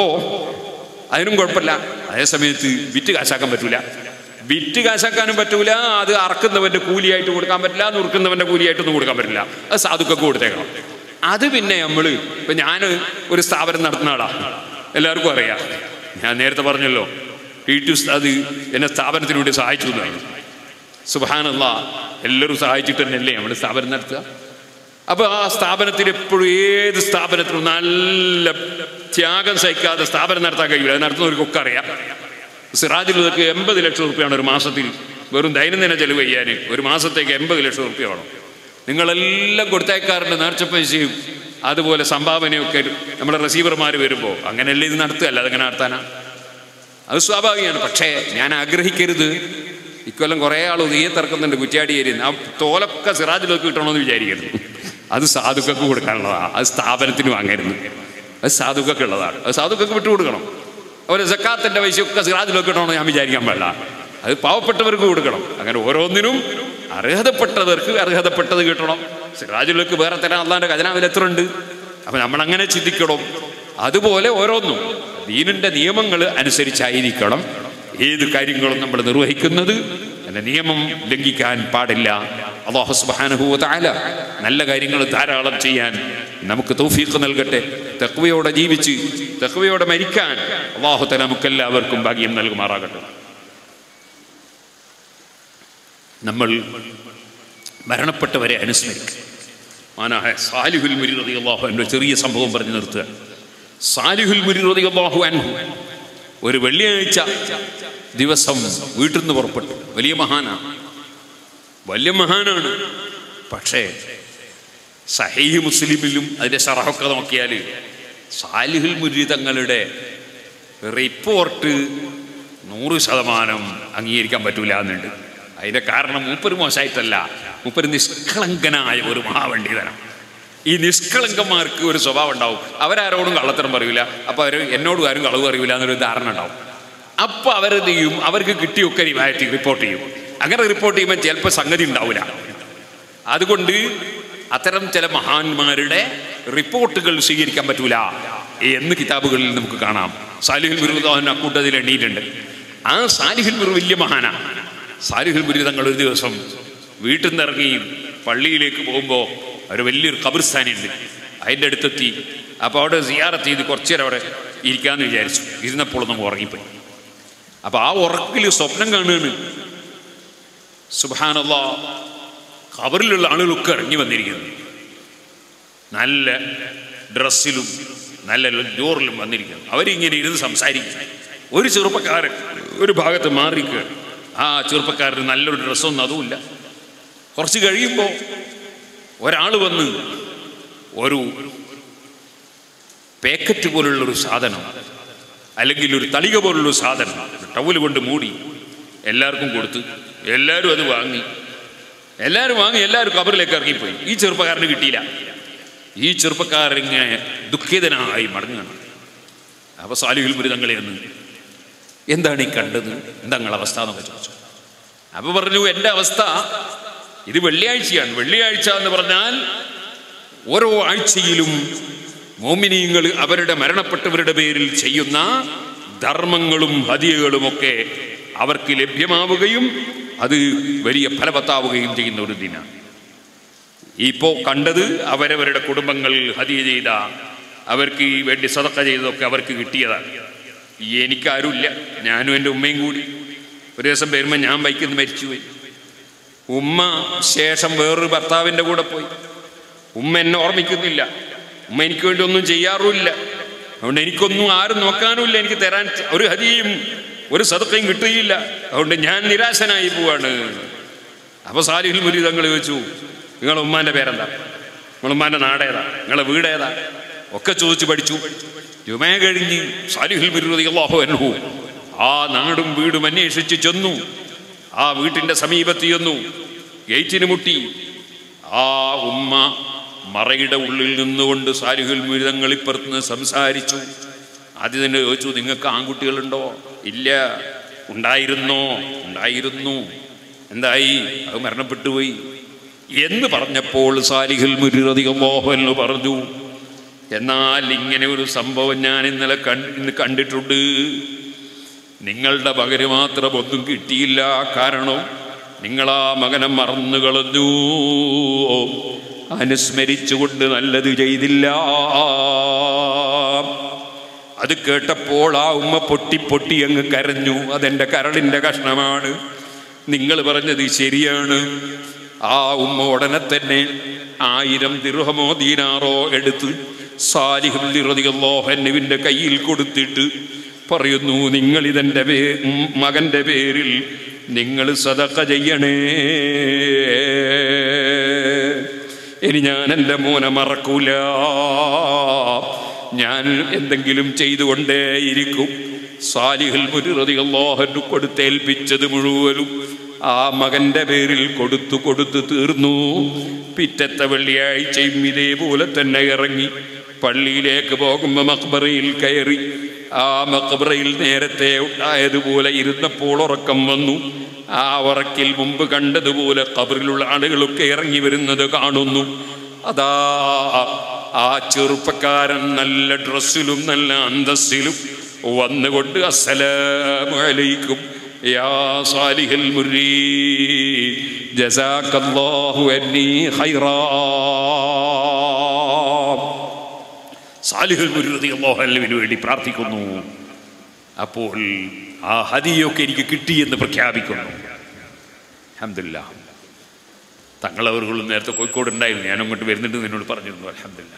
അതിനും കുഴപ്പമില്ല അതേ സമയത്ത് വിറ്റ് കാശാക്കാൻ പറ്റൂല വിറ്റ് കാശാക്കാനും പറ്റൂല അത് അറക്കുന്നവന്റെ കൂലിയായിട്ട് കൊടുക്കാൻ പറ്റില്ല നുറുക്കുന്നവന്റെ കൂലിയായിട്ടൊന്നും കൊടുക്കാൻ പറ്റില്ല അത് സാധുക്കൊക്കെ കൊടുത്തേക്കണം അത് പിന്നെ നമ്മൾ ഇപ്പൊ ഞാൻ ഒരു സ്ഥാപനം നടത്തുന്ന ആളാ എല്ലാവർക്കും അറിയാം ഞാൻ നേരത്തെ പറഞ്ഞല്ലോ ടി ടി ഉസ്താദ് എന്നെ സ്ഥാപനത്തിന് വേണ്ടി സഹായിച്ചു എന്നാണ് സുബാനല്ല എല്ലാവരും സഹായിച്ചിട്ട് തന്നെയല്ലേ നമ്മൾ സ്ഥാപനം നടത്തുക അപ്പൊ ആ സ്ഥാപനത്തിൽ എപ്പോഴും ഏത് സ്ഥാപനത്തിലും നല്ല ത്യാഗം സഹിക്കാതെ സ്ഥാപനം നടത്താൻ കഴിയില്ല അത് നടത്തുന്നവർക്കൊക്കെ അറിയാം സിറാജിലൊക്കെ എൺപത് ലക്ഷം റുപ്യാണ് ഒരു മാസത്തിൽ വെറും ദൈനംദിന ചെലവ് ചെയ്യാൻ ഒരു മാസത്തേക്ക് എൺപത് ലക്ഷം റുപ്യ വേണം നിങ്ങളെല്ലാം കൊടുത്തേക്കാറുണ്ട് നേർച്ച പൈസയും അതുപോലെ സംഭാവനയൊക്കെ നമ്മുടെ റസീവർമാർ വരുമ്പോൾ അങ്ങനെയല്ലേ ഇത് നടത്തുകയല്ല അതങ്ങനെ നടത്താനാ അത് സ്വാഭാവികമാണ് പക്ഷേ ഞാൻ ആഗ്രഹിക്കരുത് ഇക്കൊല്ലം കുറേ ആൾ ഉദയെ തിറക്കുന്നുണ്ട് കുറ്റ്യാടിയേരി ആ തോലൊക്കെ സിറാജിലൊക്കെ കിട്ടണമെന്ന് വിചാരിക്കരുത് അത് സാധുക്കൾക്ക് കൊടുക്കാനുള്ളതാണ് അത് സ്ഥാപനത്തിന് വാങ്ങരുത് അത് സാധുക്കൾക്ക് ഉള്ളതാണ് അത് സാധുക്കൾക്ക് വിട്ടുകൊടുക്കണം അതുപോലെ സക്കാത്തിൻ്റെ പൈസയൊക്കെ സിറാജിലൊക്കെ കിട്ടണമെന്ന് ഞാൻ വിചാരിക്കാൻ പാടില്ല അത് പാവപ്പെട്ടവർക്ക് കൊടുക്കണം അങ്ങനെ ഓരോന്നിനും അർഹതപ്പെട്ടവർക്ക് അർഹതപ്പെട്ടത് കിട്ടണം സിറാജിലേക്ക് വേറെ തരാൻ അള്ളാൻ്റെ ഖജനാവിൽ എത്ര ഉണ്ട് അപ്പം നമ്മളങ്ങനെ ചിന്തിക്കണം അതുപോലെ ഓരോന്നും ദീനിൻ്റെ നിയമങ്ങൾ അനുസരിച്ചായിരിക്കണം ഏത് കാര്യങ്ങളും നമ്മൾ നിർവഹിക്കുന്നത് അതിൻ്റെ നിയമം ലംഘിക്കാൻ പാടില്ല അള്ളാഹു സുബ്ഹാനഹു തആല നല്ല കാര്യങ്ങൾ ധാരാളം ചെയ്യാൻ നമുക്ക് തൗഫീഖ് നൽകട്ടെ തഖ്വയോടെ ജീവിച്ച് തഖ്വയോടെ മരിക്കാൻ അള്ളാഹു തആല നമുക്കെല്ലാവർക്കും ഭാഗ്യം നൽകുമാറാകട്ടെ നമ്മൾ മരണപ്പെട്ടവരെ അനുസ്മരിക്കും മാനായ സാലിഹുൽ മുരി റളിയല്ലാഹു അൻഹു ഒരു ചെറിയ സംഭവം പറഞ്ഞു നിർത്തുക സാലിഹുൽ മുരി റളിയല്ലാഹു അൻഹു ഒരു വെള്ളിയാഴ്ച ദിവസം വീട്ടിൽ നിന്ന് പുറപ്പെട്ടു വലിയ മഹാനാണ് വലിയ മഹാനാണ് പക്ഷേ സഹീഹ് മുസ്ലിമിലും അതിൻ്റെ ഷറഹൊക്കെ നോക്കിയാൽ സാലിഹുൽ മുരി തങ്ങളുടെ റിപ്പോർട്ട് നൂറ് ശതമാനം അംഗീകരിക്കാൻ പറ്റൂല എന്നുണ്ട് അതിൻ്റെ കാരണം മൂപ്പര് മോശമായിട്ടല്ല മൂപ്പര് നിഷ്കളങ്കനായ ഒരു മഹാപണ്ഡിതനാണ് ഈ നിഷ്കളങ്കന്മാർക്ക് ഒരു സ്വഭാവം ഉണ്ടാവും അവരാരോടും കള്ളത്തരം പറയൂല അപ്പോൾ അവർ എന്നോടും ആരും കളവ് പറയൂല എന്നൊരു ധാരണ ഉണ്ടാവും അപ്പോൾ അവരെന്ത് ചെയ്യും അവർക്ക് കിട്ടിയൊക്കെ റിവായത്തി റിപ്പോർട്ട് ചെയ്യും അങ്ങനെ റിപ്പോർട്ട് ചെയ്യുമ്പോൾ ചിലപ്പോൾ സംഗതി ഉണ്ടാവില്ല അതുകൊണ്ട് അത്തരം ചില മഹാന്മാരുടെ റിപ്പോർട്ടുകൾ സ്വീകരിക്കാൻ പറ്റൂല എന്ന് കിതാബുകളിൽ നമുക്ക് കാണാം സാലിഹുൽ ബിറുദാഹൻ അക്കൂട്ടത്തിൽ എണ്ണീയിട്ടുണ്ട് ആ സാലിഹുൽ ബിറു വലിയ മഹാനാണ് സാലിഹുൽ ബിറു തങ്ങൾ ഒരു ദിവസം വീട്ടിൽ നിന്ന് ഇറങ്ങി പള്ളിയിലേക്ക് പോകുമ്പോൾ ഒരു വലിയൊരു ഖബർസ്ഥാനുണ്ട് അതിൻ്റെ അടുത്തെത്തി അപ്പോൾ അവിടെ സിയാറത്ത് ചെയ്ത് കുറച്ച് നേരം അവിടെ ഇരിക്കാമെന്ന് വിചാരിച്ചു ഇരുന്നപ്പോൾ നമ്മൾ ഉറങ്ങിപ്പോയി അപ്പോൾ ആ ഉറക്കിൽ സ്വപ്നം കാണുകയാണ് സുബാനല്ല ഖബറിലുള്ള ആളുകളൊക്കെ ഇറങ്ങി വന്നിരിക്കുന്നു നല്ല ഡ്രസ്സിലും നല്ല ജോറിലും വന്നിരിക്കുന്നു അവരിങ്ങനെ ഇരുന്ന് സംസാരിക്കും ഒരു ചെറുപ്പക്കാരൻ ഒരു ഭാഗത്ത് മാറിക്കുകയാണ് ആ ചെറുപ്പക്കാരന് നല്ലൊരു ഡ്രസ്സൊന്നും അതുമില്ല കുറച്ച് കഴിയുമ്പോൾ ഒരാൾ വന്ന് ഒരു പാക്കറ്റ് പോലുള്ള ഒരു സാധനം അല്ലെങ്കിൽ ഒരു തളിക പോലുള്ള ഒരു സാധനം ടവൽ കൊണ്ട് മൂടി എല്ലാവർക്കും കൊടുത്ത് എല്ലാവരും അത് വാങ്ങി എല്ലാവരും വാങ്ങി എല്ലാവരും കബറിലേക്ക് ഇറങ്ങിപ്പോയി ഈ ചെറുപ്പക്കാരന് കിട്ടിയില്ല ഈ ചെറുപ്പക്കാരനിങ്ങനെ ദുഃഖിതനായി മടങ്ങുകയാണ് അപ്പൊ സാലിഹിൽ മൃതങ്ങളെ ഒന്ന് എന്താണ് ഈ കണ്ടത് എന്താ നിങ്ങളുടെ അവസ്ഥ എന്നൊക്കെ ചോദിച്ചു അപ്പൊ പറഞ്ഞു എൻ്റെ അവസ്ഥ ഇത് വെള്ളിയാഴ്ചയാണ് വെള്ളിയാഴ്ച എന്ന് പറഞ്ഞാൽ ഓരോ ആഴ്ചയിലും മോമിനിയങ്ങൾ അവരുടെ മരണപ്പെട്ടവരുടെ പേരിൽ ചെയ്യുന്ന ധർമ്മങ്ങളും ഹതിയകളുമൊക്കെ അവർക്ക് ലഭ്യമാവുകയും അത് വലിയ ഫലവത്താവുകയും ചെയ്യുന്ന ഒരു ദിനാണ് ഇപ്പോൾ കണ്ടത് അവരവരുടെ കുടുംബങ്ങൾ ഹതിയ ചെയ്ത അവർക്ക് ഈ വേണ്ടി സതക്ക ചെയ്തതൊക്കെ അവർക്ക് കിട്ടിയതാണ് എനിക്കാരുമില്ല ഞാനും എൻ്റെ ഉമ്മയും കൂടി ഒരു ദിവസം വരുമ്പോൾ ഞാൻ ബൈക്കിൽ നിന്ന് മരിച്ചുപോയി ഉമ്മ ശേഷം വേറൊരു ഭർത്താവിൻ്റെ കൂടെ പോയി ഉമ്മ എന്നെ ഓർമ്മിക്കുന്നില്ല ഉമ്മ എനിക്ക് വേണ്ടി ഒന്നും ചെയ്യാറുമില്ല അതുകൊണ്ട് എനിക്കൊന്നും ആരും നോക്കാനുമില്ല എനിക്ക് തരാൻ ഒരു ഹരിയും ഒരു സതക്കയും കിട്ടുകയില്ല അതുകൊണ്ട് ഞാൻ നിരാശനായി പോവാണ് അപ്പൊ സാലിഹിൽ മുരി തങ്ങൾ ചോദിച്ചു നിങ്ങളെ ഉമ്മാന്റെ പേരെന്താ നിങ്ങളെ ഉമ്മാന്റെ നാടേതാ നിങ്ങളെ വീടേതാ ഒക്കെ ചോദിച്ചു പഠിച്ചു ജുമേ കഴിഞ്ഞ് സാലിഹിൽ മുരുതി അള്ളാഹു അൻഹു ആ നാടും വീടും അന്വേഷിച്ച് ചെന്നു ആ വീട്ടിന്റെ സമീപത്ത് ചെന്നു ഗേറ്റിന് മുട്ടി ആ ഉമ്മ മറയുടെ ഉള്ളിൽ നിന്നുകൊണ്ട് സാലിഹുൽ മുരിതങ്ങൾ ഇപ്പുറത്തുനിന്ന് സംസാരിച്ചു ആദ്യം തന്നെ ചോദിച്ചു നിങ്ങൾക്ക് ആൺകുട്ടികളുണ്ടോ ഇല്ല ഉണ്ടായിരുന്നോ ഉണ്ടായിരുന്നു എന്തായി അത് മരണപ്പെട്ടു പോയി എന്ന് പറഞ്ഞപ്പോൾ സാലിഹുൽ മുരിറതികമോഹൻ എന്ന് പറഞ്ഞു എന്നാൽ ഇങ്ങനെ ഒരു സംഭവം ഞാൻ ഇന്നലെ കണ്ട് ഇന്ന് കണ്ടിട്ടുണ്ട് നിങ്ങളുടെ മകന് മാത്രം ഒന്നും കിട്ടിയില്ല കാരണം നിങ്ങൾ ആ മകനെ മറന്നു കളഞ്ഞു അനുസ്മരിച്ചുകൊണ്ട് നല്ലത് ചെയ്തില്ല അത് കേട്ടപ്പോൾ ആ ഉമ്മ പൊട്ടി പൊട്ടി അങ്ങ് കരഞ്ഞു അതെന്റെ കരളിന്റെ കഷ്ണമാണ് നിങ്ങൾ പറഞ്ഞത് ശരിയാണ് ആ ഉമ്മ ഉടനെ തന്നെ ആയിരം ദിർഹമോ ദീനാറോ എടുത്ത് സാലിഹുല്ലിറിയോഹന്നുവിൻ്റെ കയ്യിൽ കൊടുത്തിട്ട് പറയുന്നു നിങ്ങൾ ഇതെൻ്റെ പേ ഉം, മകന്റെ പേരിൽ നിങ്ങൾ സതക്ക ചെയ്യണേ ഇനി ഞാൻ എൻ്റെ മോനെ മറക്കൂല ഞാൻ എന്തെങ്കിലും ചെയ്തുകൊണ്ടേയിരിക്കും സാലിഹുൽ മുരുറതിയല്ലാഹു കൊടുത്തേൽപ്പിച്ചത് മുഴുവനും ആ മകന്റെ പേരിൽ കൊടുത്തു കൊടുത്തു തീർന്നു പിറ്റത്തെ വെള്ളിയാഴ്ചയും ഇതേപോലെ തന്നെ ഇറങ്ങി പള്ളിയിലേക്ക് പോകുമ്പോൾ മക്ബറയിൽ കയറി ആ മക്ബറയിൽ നേരത്തെ ഉണ്ടായതുപോലെ ഇരുന്നപ്പോൾ ഉറക്കം വന്നു ആ ഉറക്കിൽ മുമ്പ് കണ്ടതുപോലെ കബറിലുള്ള ആളുകളൊക്കെ ഇറങ്ങി വരുന്നത് കാണുന്നു അതാ ആ ചെറുപ്പക്കാരൻ നല്ല ഡ്രസ്സിലും നല്ല അന്തസ്സിലും വന്നുകൊണ്ട് അസ്സലാമലൈക്കും യാ സാലിഹൽ മുരീ ജസാക്കല്ലാഹു അന്നീ ഖൈറാ സാലിഹുൽ മുരുതി അള്ളാഹുവിന് വേണ്ടി പ്രാർത്ഥിക്കുന്നു അപ്പോൾ ആ ഹദിയൊക്കെ എനിക്ക് കിട്ടിയെന്ന് പ്രഖ്യാപിക്കുന്നു അഹമ്മദില്ല തങ്ങളവர்களுം നേരത്തെ കോഴിക്കോട് ഉണ്ടായിരുന്നു ഞാൻ അങ്ങോട്ട് വരുന്നുണ്ട് എന്നോട് പറഞ്ഞിരുന്നു അലഹമില്ല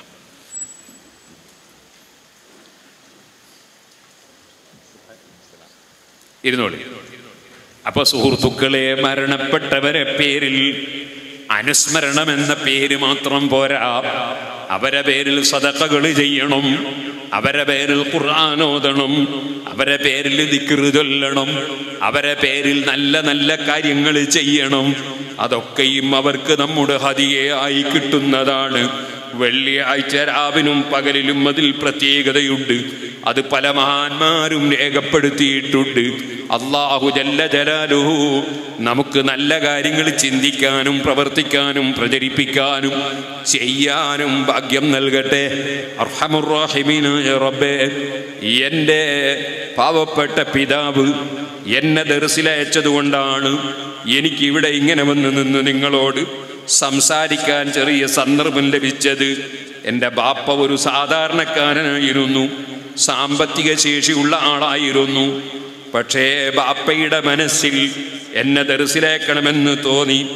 ഇരുന്നോളി അപ്പൊ സുഹൃത്തുക്കളെ മരണപ്പെട്ടവരെ പേരിൽ അനുസ്മരണം എന്ന പേര് മാത്രം പോരാ അവരെ പേരിൽ സദക്കകൾ ചെയ്യണം അവരെ പേരിൽ ഖുർആാനോദണം അവരെ പേരിൽ ദിക്റ് ചൊല്ലണം അവരെ പേരിൽ നല്ല നല്ല കാര്യങ്ങൾ ചെയ്യണം അതൊക്കെയും അവർക്ക് നമ്മുടെ ഹതിയായി കിട്ടുന്നതാണ് വെള്ളിയാഴ്ച രാവിനും പകലിലും അതിൽ പ്രത്യേകതയുണ്ട് അത് പല മഹാന്മാരും രേഖപ്പെടുത്തിയിട്ടുണ്ട് അള്ളാഹു ജല്ല ജലാലുഹു നമുക്ക് നല്ല കാര്യങ്ങൾ ചിന്തിക്കാനും പ്രവർത്തിക്കാനും പ്രചരിപ്പിക്കാനും ചെയ്യാനും ഭാഗ്യം നൽകട്ടെ അർഹമുറാഹിമീനായ റബ്ബേ എൻ്റെ പാവപ്പെട്ട പിതാവ് എന്നെ ദർസിലയച്ചതുകൊണ്ടാണ് എനിക്കിവിടെ ഇങ്ങനെ വന്ന് നിന്ന് നിങ്ങളോട് സംസാരിക്കാൻ ചെറിയ സന്ദർഭം ലഭിച്ചത് എൻ്റെ ബാപ്പ ഒരു സാധാരണക്കാരനായിരുന്നു സാമ്പത്തിക ശേഷിയുള്ള ആളായിരുന്നു പക്ഷേ ബാപ്പയുടെ മനസ്സിൽ എന്നെ ദർസിലേക്കണമെന്ന് തോന്നി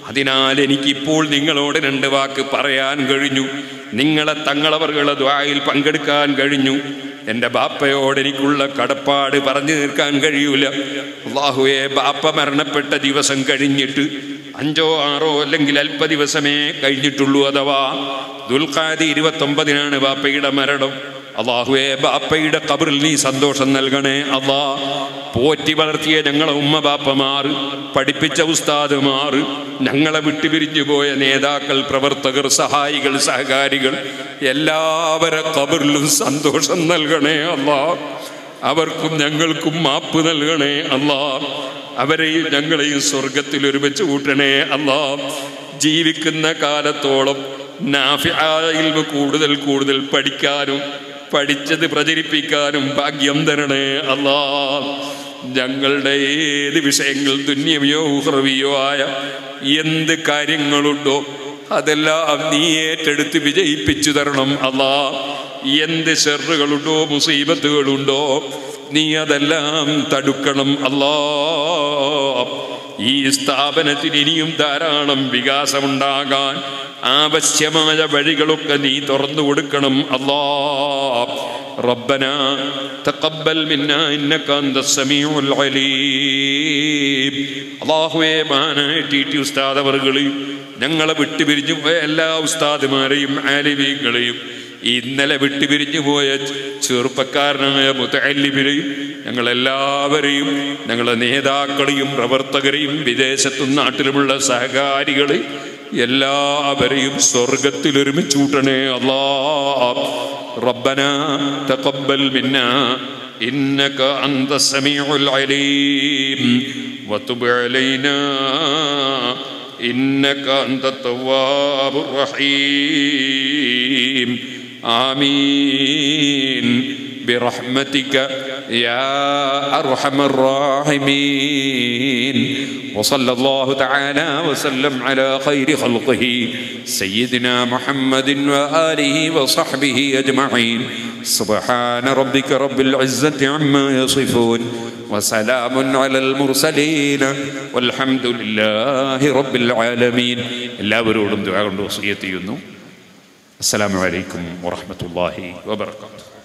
അതിനാൽ എനിക്കിപ്പോൾ നിങ്ങളോട് രണ്ട് വാക്ക് പറയാൻ കഴിഞ്ഞു നിങ്ങളെ തങ്ങളവറുകളെ ദ്വായിൽ പങ്കെടുക്കാൻ കഴിഞ്ഞു എൻ്റെ ബാപ്പയോട് എനിക്കുള്ള കടപ്പാട് പറഞ്ഞു തീർക്കാൻ കഴിയൂല അള്ളാഹുവെ ബാപ്പ മരണപ്പെട്ട ദിവസം കഴിഞ്ഞിട്ട് അഞ്ചോ ആറോ അല്ലെങ്കിൽ അല്പ ദിവസമേ കഴിഞ്ഞിട്ടുള്ളൂ അഥവാ ദുൽഖാദി ഇരുപത്തൊമ്പതിനാണ് ബാപ്പയുടെ മരണം അള്ളാഹുവെ ബാപ്പയുടെ കബറിൽ നീ സന്തോഷം നൽകണേ അള്ളാ പോറ്റി വളർത്തിയ ഞങ്ങളെ ഉമ്മ ബാപ്പമാർ പഠിപ്പിച്ച ഉസ്താദുമാർ ഞങ്ങളെ വിട്ടുപിരിഞ്ഞു പോയ നേതാക്കൾ പ്രവർത്തകർ സഹായികൾ സഹകാരികൾ എല്ലാവരെ കബറിലും സന്തോഷം നൽകണേ അള്ളാ അവർക്കും ഞങ്ങൾക്കും മാപ്പ് നൽകണേ അള്ളാ അവരെയും ഞങ്ങളെയും സ്വർഗത്തിൽ ഒരുമിച്ച് കൂട്ടണേ അള്ളാ ജീവിക്കുന്ന കാലത്തോളം നാഫിയിൽ കൂടുതൽ കൂടുതൽ പഠിക്കാനും പഠിച്ചത് പ്രചരിപ്പിക്കാനും ഭാഗ്യം തരണേ അല്ലാ ഞങ്ങളുടെ ഏത് വിഷയങ്ങൾ തുന്യവിയോ ഉഹ്രവിയോ ആയ എന്ത് കാര്യങ്ങളുണ്ടോ അതെല്ലാം നീ ഏറ്റെടുത്ത് വിജയിപ്പിച്ചു തരണം അല്ലാ എന്ത് ഷെറുകളുണ്ടോ മുസീബത്തുകളുണ്ടോ നീ അതെല്ലാം തടുക്കണം അല്ലാ ഈ സ്ഥാപനത്തിന് ഇനിയും ധാരാളം വികാസമുണ്ടാകാൻ ആവശ്യമായ വഴികളൊക്കെ നീ തുറന്നു കൊടുക്കണം അല്ലാ ربنا تقبل منا انك انت السميع العليم അള്ളാഹുവേ മാനായിട്ട് ഉസ്താദ് അവർകളെയും ഞങ്ങളെ വിട്ടുപിരിഞ്ഞു പോയ എല്ലാ ഉസ്താദുമാരെയും ആലിമീങ്ങളെയും ഇന്നലെ വിട്ടുപിരിഞ്ഞു പോയ ചെറുപ്പക്കാരനായ മുത്തല്ലിബിനെയും ഞങ്ങളെല്ലാവരെയും ഞങ്ങളെ നേതാക്കളെയും പ്രവർത്തകരെയും വിദേശത്തും നാട്ടിലുമുള്ള സഹകാരികളെ എല്ലാവരെയും സ്വർഗത്തിൽ ഒരുമിച്ച് കൂട്ടണേ അല്ലാ ربنا تقبل منا إنك أنت السميع العليم وتب علينا إنك أنت التواب الرحيم آمين برحمتك يا أرحم الراحمين وصلى الله تعالى وسلم على خير خلقه سيدنا محمد وآله وصحبه أجمعين سبحان ربك رب العزة عما يصفون وسلام على المرسلين والحمد لله رب العالمين എല്ലാവരോടും ദുആ കൊണ്ട് വസിയത്ത് ചെയ്യുന്നു അസ്സലാമു അലൈക്കും വറഹ്മത്തുള്ളാഹി വബറകാതുഹു